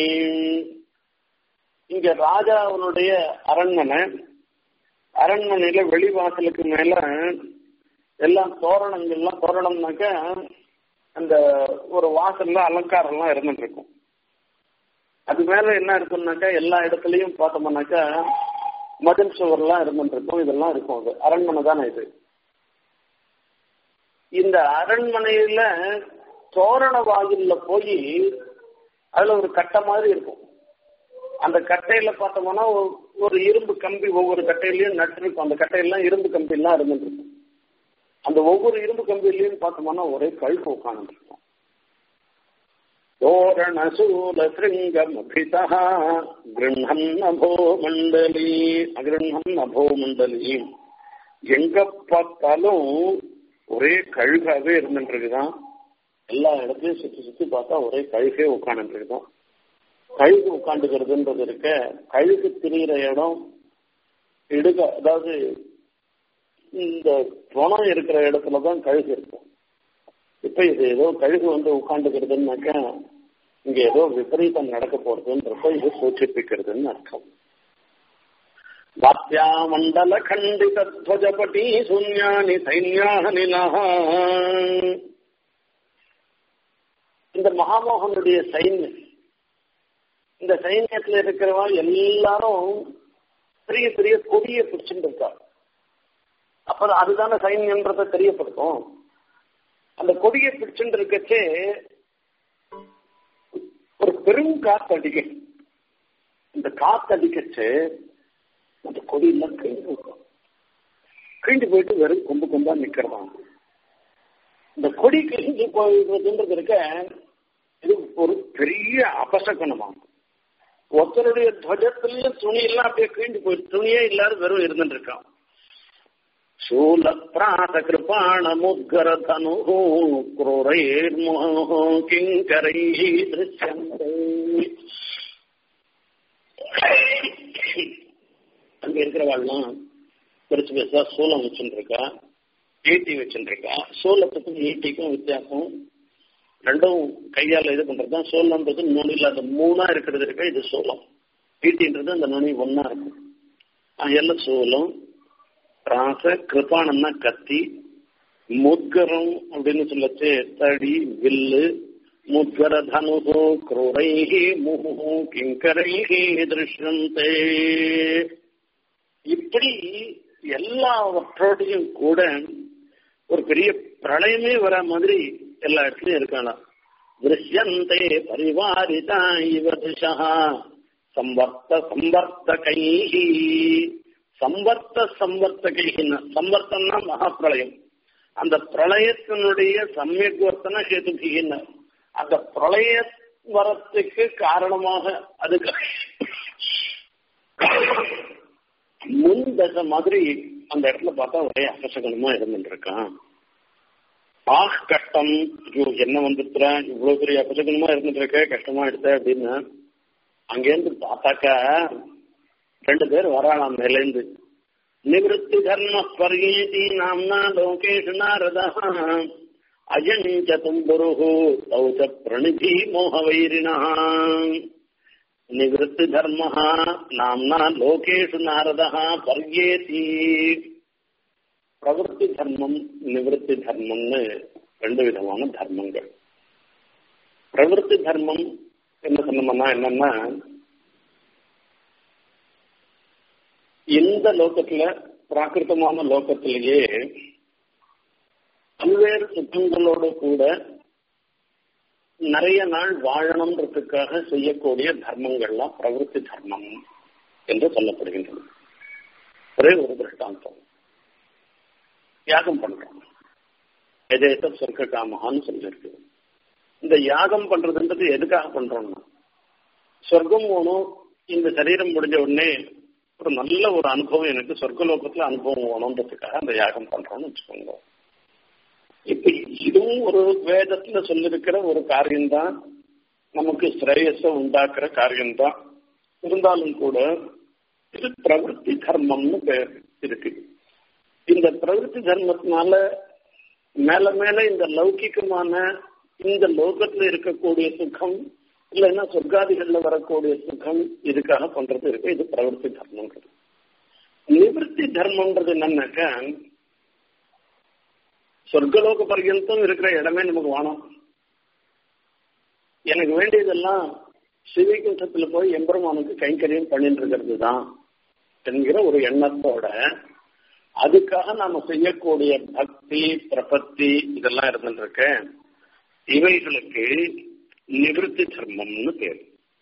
இங்க ராஜாவனுடைய அரண்மனை அரண்மனையில வெளிவாசலுக்கு மேல எல்லாம் தோரணங்கள்லாம் தோரணம்னாக்க அந்த ஒரு வாசல்ல அலங்காரம் எல்லாம் இருந்துட்டு இருக்கும் அது மேல என்ன இருக்கும்னாக்கா எல்லா இடத்துலயும் பார்த்தோம்னாக்கா மதில் சுவர்லாம் இருந்துட்டு இருக்கும் இதெல்லாம் இருக்கும் அது அரண்மனை தானே இது இந்த அரண்மனையில தோரண வாயில்ல போய் அதுல ஒரு கட்டை மாதிரி இருக்கும் அந்த கட்டையில பார்த்தோம்னா ஒரு இரும்பு கம்பி ஒவ்வொரு கட்டையிலயும் நட்டிருக்கும் அந்த கட்டையெல்லாம் இரும்பு கம்பி எல்லாம் இருந்துருக்கும் அந்த ஒவ்வொரு இரும்பு கம்பியிலையும் பார்த்தோம்னா ஒரே கழுப்பு உட்காந்துருக்கும் தோரண சூல சிருங்கம் அபிதா கிருண்ணம் நபோ மண்டலி அகிருண்ணம் நபோ மண்டலி எங்க பார்த்தாலும் ஒரே கழுகாவே இருந்துட்டு இருக்குதான் எல்லா இடத்துலயும் சுத்தி சுத்தி பார்த்தா ஒரே கழுகே உட்காந்துட்டு இருக்குதான் கழுகு உட்காந்துக்கிறதுன்றது இருக்க கழுகு திரிகிற இடம் இடுக அதாவது இந்த துணம் இருக்கிற இடத்துலதான் கழுகு இருக்கும் இப்ப இது ஏதோ கழுகு வந்து உட்காந்துக்கிறதுனாக்க இங்க ஏதோ விபரீதம் நடக்க போறதுன்றப்ப இது சூச்சிப்பிக்கிறதுன்னு அர்த்தம் வாத்தியா மண்டல கண்டித துவஜபட்டி சூன்யானி சைன்யானிலா இந்த மகாமோகனுடைய சைன்யம் இந்த சைன்யத்துல இருக்கிறவா எல்லாரும் பெரிய பெரிய கொடியை பிடிச்சுட்டு இருக்காங்க அப்ப அதுதானே சைன்யன்றத தெரியப்படுத்தும் அந்த கொடியை பிடிச்சுட்டு இருக்கச்சே ஒரு பெரும் காத்து அடிக்க இந்த காத்து அடிக்கச்சு அந்த கொடியெல்லாம் கிழிஞ்சு விடும் கிழிஞ்சு போயிட்டு வெறும் கொம்பு கொம்பா நிக்கிறதாம் இந்த கொடி கிழிஞ்சு போயிடுறதுன்றது இருக்க இது ஒரு பெரிய அபசகனமாகும் ஒருத்தருடைய துவஜத்திலையும் துணி எல்லாம் அப்படியே கிழிஞ்சு போயிட்டு துணியே இல்லாத வெறும் இருந்துட்டு இருக்கான் शूलप्रात कृपाणमुद्गरधनुः क्रूरैर्मुहुः किङ्करैः दृश्यन्ते அங்க இருக்கிறவாள்லாம் பெருசு பெருசா சூலம் வச்சுட்டு இருக்கா ஈட்டி வச்சுருக்கா சோளத்துக்கும் ஈட்டிக்கும் வித்தியாசம் ரெண்டும் கையால் இது பண்றதுதான் சோளம்ன்றது நுனியில் அந்த மூணா இருக்கிறது இருக்க இது சோளம் ஈட்டின்றது அந்த நுனி ஒன்னா இருக்கும் எல்லாம் சோளம் ராச கிருபானம்னா கத்தி முத்கரம் அப்படின்னு சொல்லச்சு தடி வில்லு முத்கர தனுகோ குரோரைஹி முஹு கிங்கரைஹி திருஷ்யந்தே இப்படி எல்லாவற்றோடையும் கூட ஒரு பெரிய பிரளயமே வர மாதிரி எல்லா இடத்துலயும் இருக்கலாம் திருஷ்யந்தே பரிவாரிதா இவ திசா சம்பர்த்த சம்பர்த்தகைஹி சம்பர்த்த சம்பர்த்தகைஹின்னு சம்பர்த்தம்னா மகாபிரளயம் அந்த பிரளயத்தினுடைய சமயக்வர்த்தன ஹேதுகின்னு அந்த பிரளய வரத்துக்கு காரணமாக அதுக்கு முன் தசை மாதிரி அந்த இடத்துல பார்த்தா ஒரே அபசகனமா இருந்துருக்கான் ஆஹ் கஷ்டம் ஐயோ என்ன வந்துட்டுற இவ்வளவு பெரிய அபசகனமா இருந்துட்டு இருக்க கஷ்டமா எடுத்த அப்படின்னு அங்கேருந்து பார்த்தாக்கா ரெண்டு பேர் வராளாம் மேலேந்து நிவத்தி தர்ம ஸ்வர்கேதி நாம்னா லோகேஷு நாரதா அஜஞ்ச தும்புருஹு தௌச பிரணிதி மோகவைரிணா நிவத்தி தர்ம நாம்னா லோகேஷு நாரதா பர்யேதி பிரவருத்தி தர்மம் நிவத்தி தர்மம்னு ரெண்டு விதமான தர்மங்கள் பிரவருத்தி தர்மம் என்ன சொன்னோம்னா என்னன்னா இந்த லோகத்துல பிராகிருத்தமான லோகத்திலேயே பல்வேறு சுத்தங்களோடு கூட நிறைய நாள் வாழணுன்றதுக்காக செய்யக்கூடிய தர்மங்கள்லாம் பிரவருத்தி தர்மம் என்று சொல்லப்படுகின்றது ஒரே ஒரு திருஷ்டாந்தம் யாகம் பண்றோம் எதேத சொர்க்க காமகான்னு சொல்லியிருக்கு இந்த யாகம் பண்றதுன்றது எதுக்காக பண்றோம்னா சொர்க்கம் போகணும் இந்த சரீரம் முடிஞ்ச உடனே ஒரு நல்ல ஒரு அனுபவம் எனக்கு சொர்க்கலோகத்துல அனுபவம் வேணுன்றதுக்காக அந்த யாகம் பண்றோம்னு வச்சுக்கோங்க இப்ப இதுவும் ஒரு வேதத்துல சொல்லிருக்கிற ஒரு காரியம்தான் நமக்கு ஸ்ரேயஸ உண்டாக்குற காரியம்தான் இருந்தாலும் கூட இது பிரவருத்தி தர்மம்னு பேர் இருக்கு இந்த பிரவருத்தி தர்மத்தினால மேல மேல இந்த லௌகிகமான இந்த லோகத்துல இருக்கக்கூடிய சுகம் இல்லைன்னா சொர்க்காதிகள்ல வரக்கூடிய சுகம் இதுக்காக பண்றது இருக்கு இது பிரவருத்தி தர்மங்கிறது நிவர்த்தி தர்மம்ன்றது என்னன்னாக்கா சொர்க்கலோக பர்யந்தம் இருக்கிற இடமே நமக்கு வேணும் எனக்கு வேண்டியதெல்லாம் சிவிகுண்டத்துல போய் எம்பெருமானுக்கு கைங்கரியம் பண்ணிட்டு இருக்கிறது தான் என்கிற ஒரு எண்ணத்தோட அதுக்காக நாம செய்யக்கூடிய பக்தி பிரபத்தி இதெல்லாம் இருந்துருக்கு இவைகளுக்கு நிவர்த்தி தர்மம்னு பேர்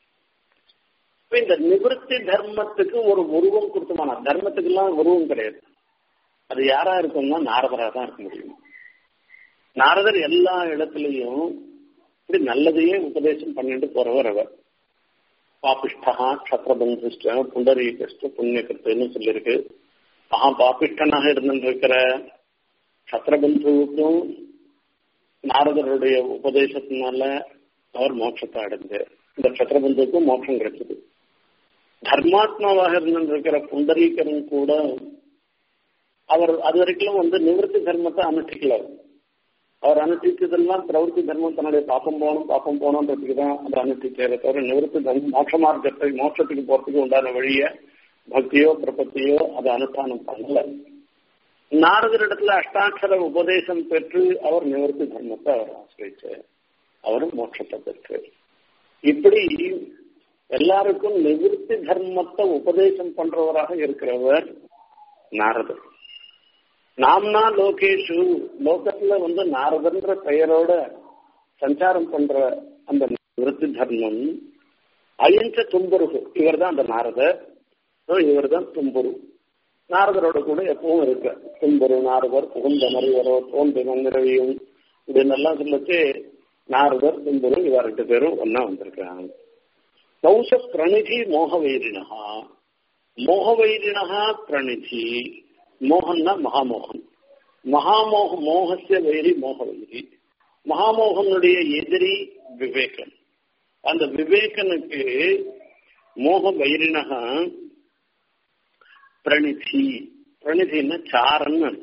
இந்த நிவர்த்தி தர்மத்துக்கு ஒரு உருவம் கொடுத்தோம்னா தர்மத்துக்கு எல்லாம் உருவம் கிடையாது அது யாரா இருக்கும்னா நாரதரா தான் இருக்க முடியும் நாரதர் எல்லா இடத்துலையும் இப்படி நல்லதையே உபதேசம் பண்ணிட்டு போறவர் அவர் பாபிஷ்டா கஷத்திரபந்துஷ்ட புண்டரீகிருஷ்ட புண்ணியகிருத்துன்னு சொல்லியிருக்கு மகா பாபிஷ்டனாக இருந்திருக்கிற கஷத்திரபந்துவுக்கும் நாரதருடைய உபதேசத்தினால அவர் மோட்சத்தை அடைஞ்சார் இந்த கஷத்திரபந்துக்கும் மோட்சம் கிடைச்சது தர்மாத்மாவாக இருந்திருக்கிற புண்டரீகரன் கூட அவர் அது வரைக்கும் வந்து நிவர்த்தி தர்மத்தை அனுஷ்டிக்கல அவர் அனுஷ்டிச்சதெல்லாம் பிரவருத்தி தர்மம் தன்னுடைய பாப்பம் போகணும் பாப்பம் போகணுன்றதுக்கு தான் அதை அனுஷ்டிச்சாரே தவிர நிவர்த்தி தர்மம் மோட்ச மார்க்கத்தை மோட்சத்துக்கு போறதுக்கு உண்டான வழிய பக்தியோ பிரபத்தியோ அதை அனுஷ்டானம் பண்ணல நாரதரிடத்துல அஷ்டாட்சர உபதேசம் பெற்று அவர் நிவர்த்தி தர்மத்தை அவர் ஆசிரிச்சார் அவரும் மோட்சத்தை பெற்று இப்படி எல்லாருக்கும் நிவர்த்தி தர்மத்தை உபதேசம் பண்றவராக இருக்கிறவர் நாரதர் நாம்னா லோகேஷு லோகத்துல வந்து நாரதன்ற பெயரோட சஞ்சாரம் பண்ற அந்த நிவர்த்தி தர்மம் அயஞ்ச தும்புருகு இவர் தான் அந்த நாரதர் இவர் தான் தும்புரு நாரதரோட கூட எப்பவும் இருக்க தும்புரு நாரதர் புகுந்த மறைவரோ தோன்றி மந்திரவியும் இப்படின்னெல்லாம் சொல்லிச்சு நாரதர் தும்புரு இவ ரெண்டு பேரும் ஒன்னா வந்திருக்காங்க கௌச பிரணிதி மோகவைரினஹா மோகவைரினஹா பிரணிதி மோகன்னா மகாமோகன் மகாமோக மோகசிய வைரி மோகவைரி மகாமோகனுடைய எதிரி விவேகன் அந்த விவேகனுக்கு மோக வைரினகா பிரணிதி பிரணிதின்னா சாரன்னு அர்த்தம்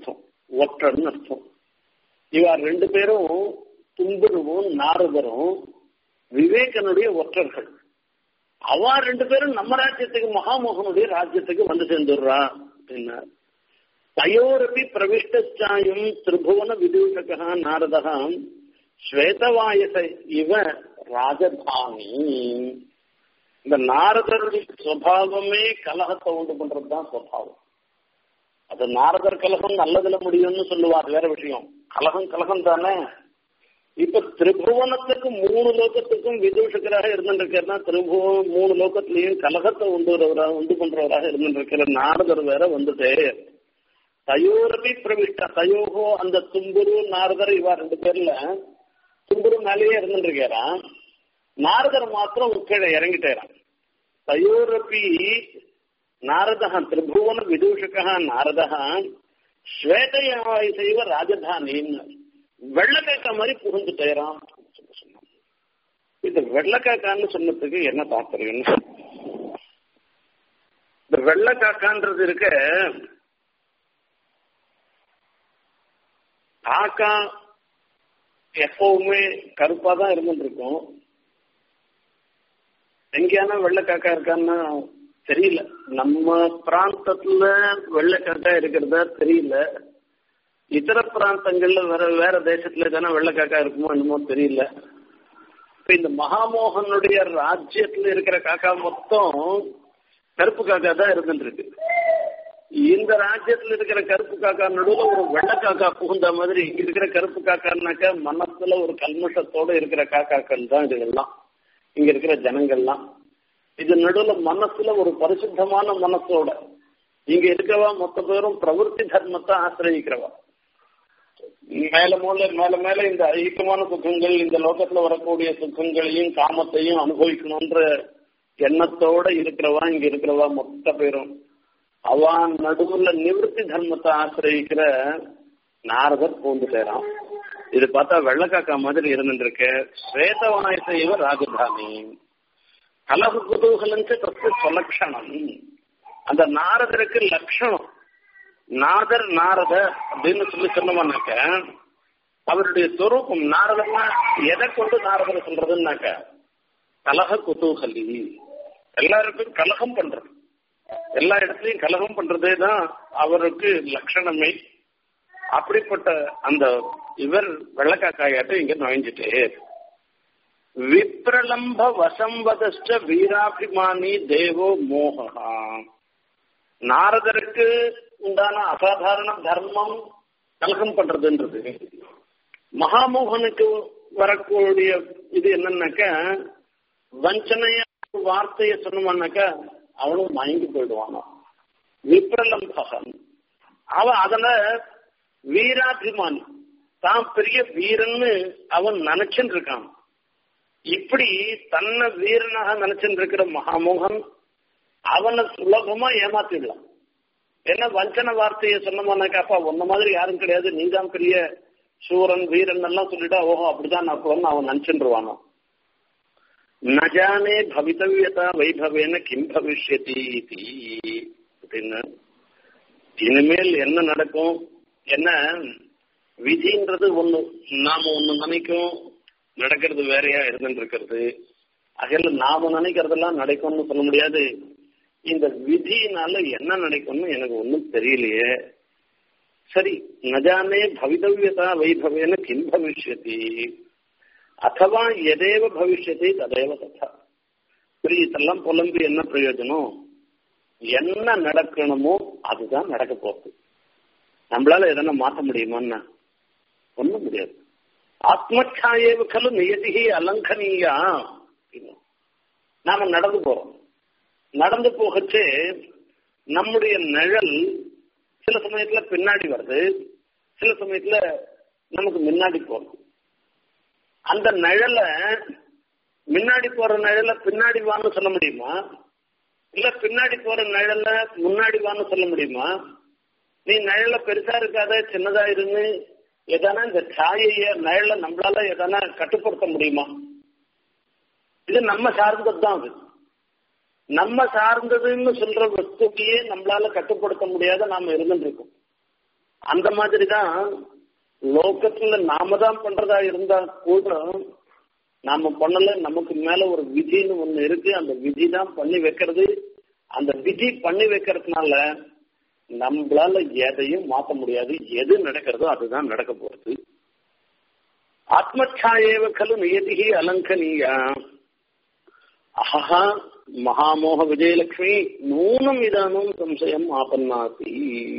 ஒற்றன்னு அர்த்தம் இவா ரெண்டு பேரும் தும்புருவும் நாரதரும் விவேகனுடைய ஒற்றர்கள் அவா ரெண்டு பேரும் நம்ம ராஜ்யத்துக்கு மகாமோகனுடைய ராஜ்யத்துக்கு வந்து சேர்ந்துடுறா அப்படின்னா தயோரப்பி பிரவிஷ்டாயும் திரிபுவன விதூஷகா நாரதா ஸ்வேதவாயச இவ ராஜதானி இந்த நாரதருடைய சுவாவமே கலகத்தை உண்டு பண்றதுதான் சுவாவம் அது நாரதர் கலகம் நல்லதுல முடியும்னு சொல்லுவார் வேற விஷயம் கலகம் கலகம் தானே இப்ப திரிபுவனத்துக்கு மூணு லோகத்துக்கும் விதூஷகராக இருந்துருக்கிறா திரிபுவன் மூணு லோகத்திலையும் கலகத்தை உண்டு உண்டு பண்றவராக இருந்துருக்கிற நாரதர் வேற வந்துட்டே தயோரபி பிரவிஷ்டா தயோகோ அந்த தும்புரு நாரதர் இவா ரெண்டு பேர்ல தும்புரு மேலேயே இருந்துருக்காராம் நாரதர் மாத்திரம் கீழே இறங்கிட்டேறான் தயோரபி நாரதா திரிபுவன விதூஷகா நாரதா ஸ்வேதயாய் செய்வ ராஜதானின்னு வெள்ளக்காக்கா மாதிரி புகுந்துட்டேறான் சொன்னான் இந்த வெள்ளக்காக்கான்னு சொன்னதுக்கு என்ன தாற்பயம் இந்த வெள்ளக்காக்கான்றது இருக்க காக்கா எப்பவுமே கருப்பா தான் இருந்துருக்கும் எங்கேயானா வெள்ளக்காக்கா இருக்கான்னா தெரியல நம்ம பிராந்தத்துல வெள்ளக்காக்கா இருக்கிறதா தெரியல இதர பிராந்தங்கள்ல வேற வேற தேசத்துல தானே வெள்ளக்காக்கா இருக்குமோ என்னமோ தெரியல இப்ப இந்த மகாமோகனுடைய ராஜ்யத்துல இருக்கிற காக்கா மொத்தம் கருப்பு காக்கா தான் இருந்துட்டு இருக்கு இந்த ராஜ்யத்துல இருக்கிற கருப்பு காக்கா நடுவுல ஒரு வெள்ளை காக்கா புகுந்த மாதிரி இங்க இருக்கிற கருப்பு காக்கான்னாக்க மனசுல ஒரு கல்மஷத்தோட இருக்கிற காக்காக்கள் தான் இதுகள்லாம் இங்க இருக்கிற ஜனங்கள்லாம் இது நடுவுல மனசுல ஒரு பரிசுத்தமான மனசோட இங்க இருக்கவா மொத்த பேரும் பிரவருத்தி தர்மத்தை ஆசிரியக்கிறவா மேல மூல மேல மேல இந்த ஐக்கியமான சுகங்கள் இந்த லோகத்துல வரக்கூடிய சுகங்களையும் காமத்தையும் அனுபவிக்கணும்ன்ற எண்ணத்தோட இருக்கிறவா இங்க இருக்கிறவா மொத்த பேரும் அவன் நடுவுல நிவர்த்தி தர்மத்தை ஆசிரியக்கிற நாரதர் பூந்து சேரான் இது பார்த்தா வெள்ளக்காக்கா மாதிரி இருந்துருக்கு ஸ்வேதவாய செய்வ ராஜதானி கலகு குதூகலஞ்ச தத்து சொலக்ஷணம் அந்த நாரதருக்கு லட்சணம் நாதர் நாரத அப்படின்னு சொல்லி சொன்னோம்னாக்க அவருடைய சொரூபம் நாரதர்னா எதை கொண்டு நாரதர் சொல்றதுன்னாக்க கலக குதூகலி எல்லாருக்கும் கலகம் பண்றது எல்லா இடத்துலயும் கலகம் பண்றதே தான் அவருக்கு லட்சணமே அப்படிப்பட்ட அந்த இவர் வெள்ளக்காக்காயாட்டம் இங்க நுழைஞ்சிட்டே விப்ரலம்ப வசம்பதஷ்ட வீராபிமானி தேவோ மோகா நாரதருக்கு உண்டான அசாதாரண தர்மம் கலகம் பண்றதுன்றது மகாமோகனுக்கு வரக்கூடிய இது என்னன்னாக்க வஞ்சனைய வார்த்தைய சொன்னோம்னாக்க அவனும் மயங்கி போயிடுவானோ விப்ரலம்பகன் அவன் அதன வீராபிமானி தான் பெரிய வீரன்னு அவன் நினைச்சுட்டு இருக்கான் இப்படி தன்னை வீரனாக நினைச்சுட்டு இருக்கிற மகாமோகன் அவனை சுலபமா ஏமாத்திடலாம் என்ன வஞ்சன வார்த்தையை சொன்னோம்னாக்கா அப்பா உன்ன மாதிரி யாரும் கிடையாது நீதான் பெரிய சூரன் வீரன் எல்லாம் சொல்லிட்டா ஓஹோ அப்படிதான் நான் அவன் நினைச்சுருவானோ நஜானே பவித்தவியதா வைபவேன கிம் பவிஷ்யதி அப்படின்னு இனிமேல் என்ன நடக்கும் என்ன விதின்றது ஒண்ணு நாம ஒண்ணு நினைக்கும் நடக்கிறது வேறையா இருந்துட்டு இருக்கிறது அதில் நாம நினைக்கிறதெல்லாம் நடக்கும்னு சொல்ல முடியாது இந்த விதியினால என்ன நடக்கும்னு எனக்கு ஒன்றும் தெரியலையே சரி நஜானே பவிதவியதா வைபவேன கிம் பவிஷ்யதி அத்தவா எதேவ பவிஷ்யத்தை ததேவ ததா சரி இதெல்லாம் புலம்பி என்ன பிரயோஜனம் என்ன நடக்கணுமோ அதுதான் நடக்க போகுது நம்மளால எதனா மாற்ற முடியுமான்னா ஒண்ணும் முடியாது ஆத்மச்சாயேவ கலு நியதிகி அலங்கனியா நாம நடந்து போறோம் நடந்து போகச்சே நம்முடைய நிழல் சில சமயத்துல பின்னாடி வருது சில சமயத்துல நமக்கு முன்னாடி போறது அந்த நிழலை முன்னாடி போற நிழல பின்னாடி வான்னு சொல்ல முடியுமா இல்ல பின்னாடி போற நிழல முன்னாடி வான்னு சொல்ல முடியுமா நீ நிழல பெருசா இருக்காத சின்னதா இருந்து எதனா இந்த சாயைய நிழல நம்மளால எதனா கட்டுப்படுத்த முடியுமா இது நம்ம சார்ந்தது தான் அது நம்ம சார்ந்ததுன்னு சொல்ற வஸ்துவையே நம்மளால கட்டுப்படுத்த முடியாத நாம இருந்துட்டு இருக்கோம் அந்த மாதிரி தான் லோகத்துல நாம தான் பண்றதா இருந்தா கூட நாம பண்ணல நமக்கு மேல ஒரு விதின்னு ஒண்ணு இருக்கு அந்த விதி தான் பண்ணி வைக்கிறது அந்த விதி பண்ணி வைக்கிறதுனால நம்மளால எதையும் மாற்ற முடியாது எது நடக்கிறதோ அதுதான் நடக்க போறது ஆத்மச்சாயேவ கலு நியதிகி அலங்கனீயா அஹா மகாமோக விஜயலட்சுமி நூனம் இதானும் சம்சயம் ஆபன்னாசி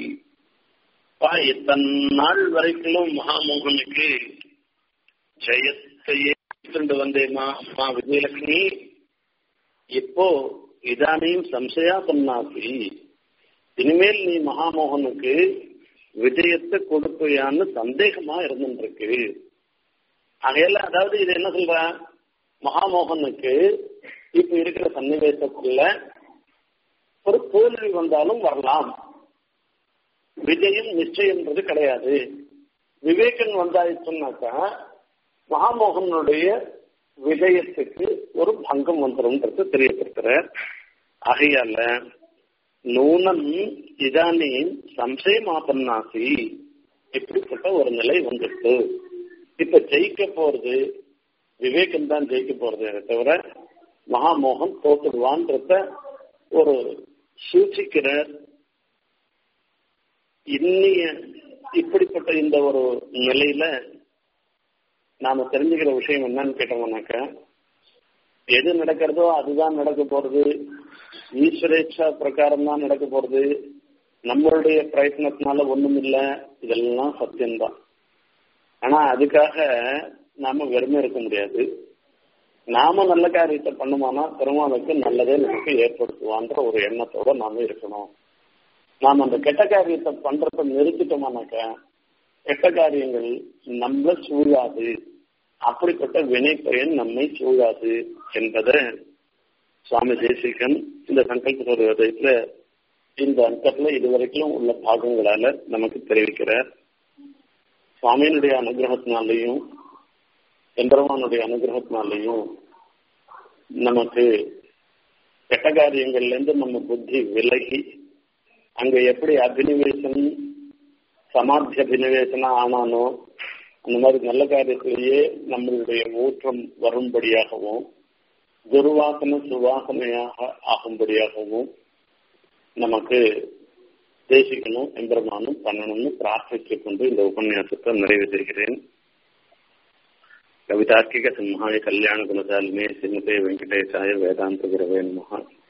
இத்தனை நாள் வரைக்கும் மகாமோகனுக்கு ஜெயத்தையே கொண்டு வந்தேமா அம்மா விஜயலட்சுமி இப்போ இதானையும் சம்சயாபன்னாசி இனிமேல் நீ மகாமோகனுக்கு விஜயத்தை கொடுப்பையான்னு சந்தேகமா இருந்துருக்கு ஆகையில அதாவது இது என்ன சொல்ற மகாமோகனுக்கு இப்ப இருக்கிற சன்னிவேசத்துல ஒரு தோல்வி வந்தாலும் வரலாம் விஜயம் நிச்சயம்ன்றது கிடையாது விவேகன் வந்தாயிடுச்சுனாக்கா மகாமோகனுடைய விஜயத்துக்கு ஒரு பங்கம் வந்துரும்ன்றது தெரியப்படுத்துறார் ஆகையால நூனம் இதானே சம்சயமாபன்னாசி இப்படிப்பட்ட ஒரு நிலை வந்துட்டு இப்ப ஜெயிக்க போறது விவேகம் தான் ஜெயிக்க போறது தவிர மகாமோகன் தோத்துடுவான்றத ஒரு சூச்சிக்கிற இன்னைய இப்படிப்பட்ட இந்த ஒரு நிலையில நாம தெரிஞ்சுக்கிற விஷயம் என்னன்னு கேட்டோம்னாக்க எது நடக்கிறதோ அதுதான் நடக்க போறது ஈஸ்வரேட்சா பிரகாரம் தான் நடக்க போறது நம்மளுடைய பிரயத்னத்தினால ஒண்ணும் இல்லை இதெல்லாம் சத்தியம்தான் ஆனா அதுக்காக நாம வெறுமை இருக்க முடியாது நாம நல்ல காரியத்தை பண்ணுமானா பெருமாளுக்கு நல்லதே நமக்கு ஏற்படுத்துவான்ற ஒரு எண்ணத்தோட நாம இருக்கணும் நாம அந்த கெட்ட காரியத்தை பண்றத நிறுத்திட்டோமானாக்க கெட்ட காரியங்கள் நம்மள சூழாது அப்படிப்பட்ட வினை பயன் நம்மை சூழாது என்பதை சுவாமி தேசிகன் இந்த சங்கல்ப விதயத்துல இந்த அங்கத்துல இதுவரைக்கும் உள்ள பாகங்களால நமக்கு தெரிவிக்கிறார் சுவாமியினுடைய அனுகிரகத்தினாலையும் எம்பெருமானுடைய அனுகிரகத்தினாலையும் நமக்கு கெட்ட காரியங்கள்ல இருந்து நம்ம புத்தி விலகி அங்க எப்படி அபினிவேசம் சமாத்திய அபினிவேசனா ஆனானோ அந்த மாதிரி நல்ல காரியத்திலேயே நம்மளுடைய ஊற்றம் வரும்படியாகவும் துர்வாசன சுவாசனையாக ஆகும்படியாகவும் நமக்கு தேசிக்கணும் எம்பெருமானும் பண்ணணும்னு பிரார்த்தித்துக் கொண்டு இந்த உபன்யாசத்தை நிறைவு செய்கிறேன் கவிதார்க்கிக சிம்ஹாய கல்யாண குணசாலினே சிம்மதே வெங்கடேசாய வேதாந்த குரவே நமஹா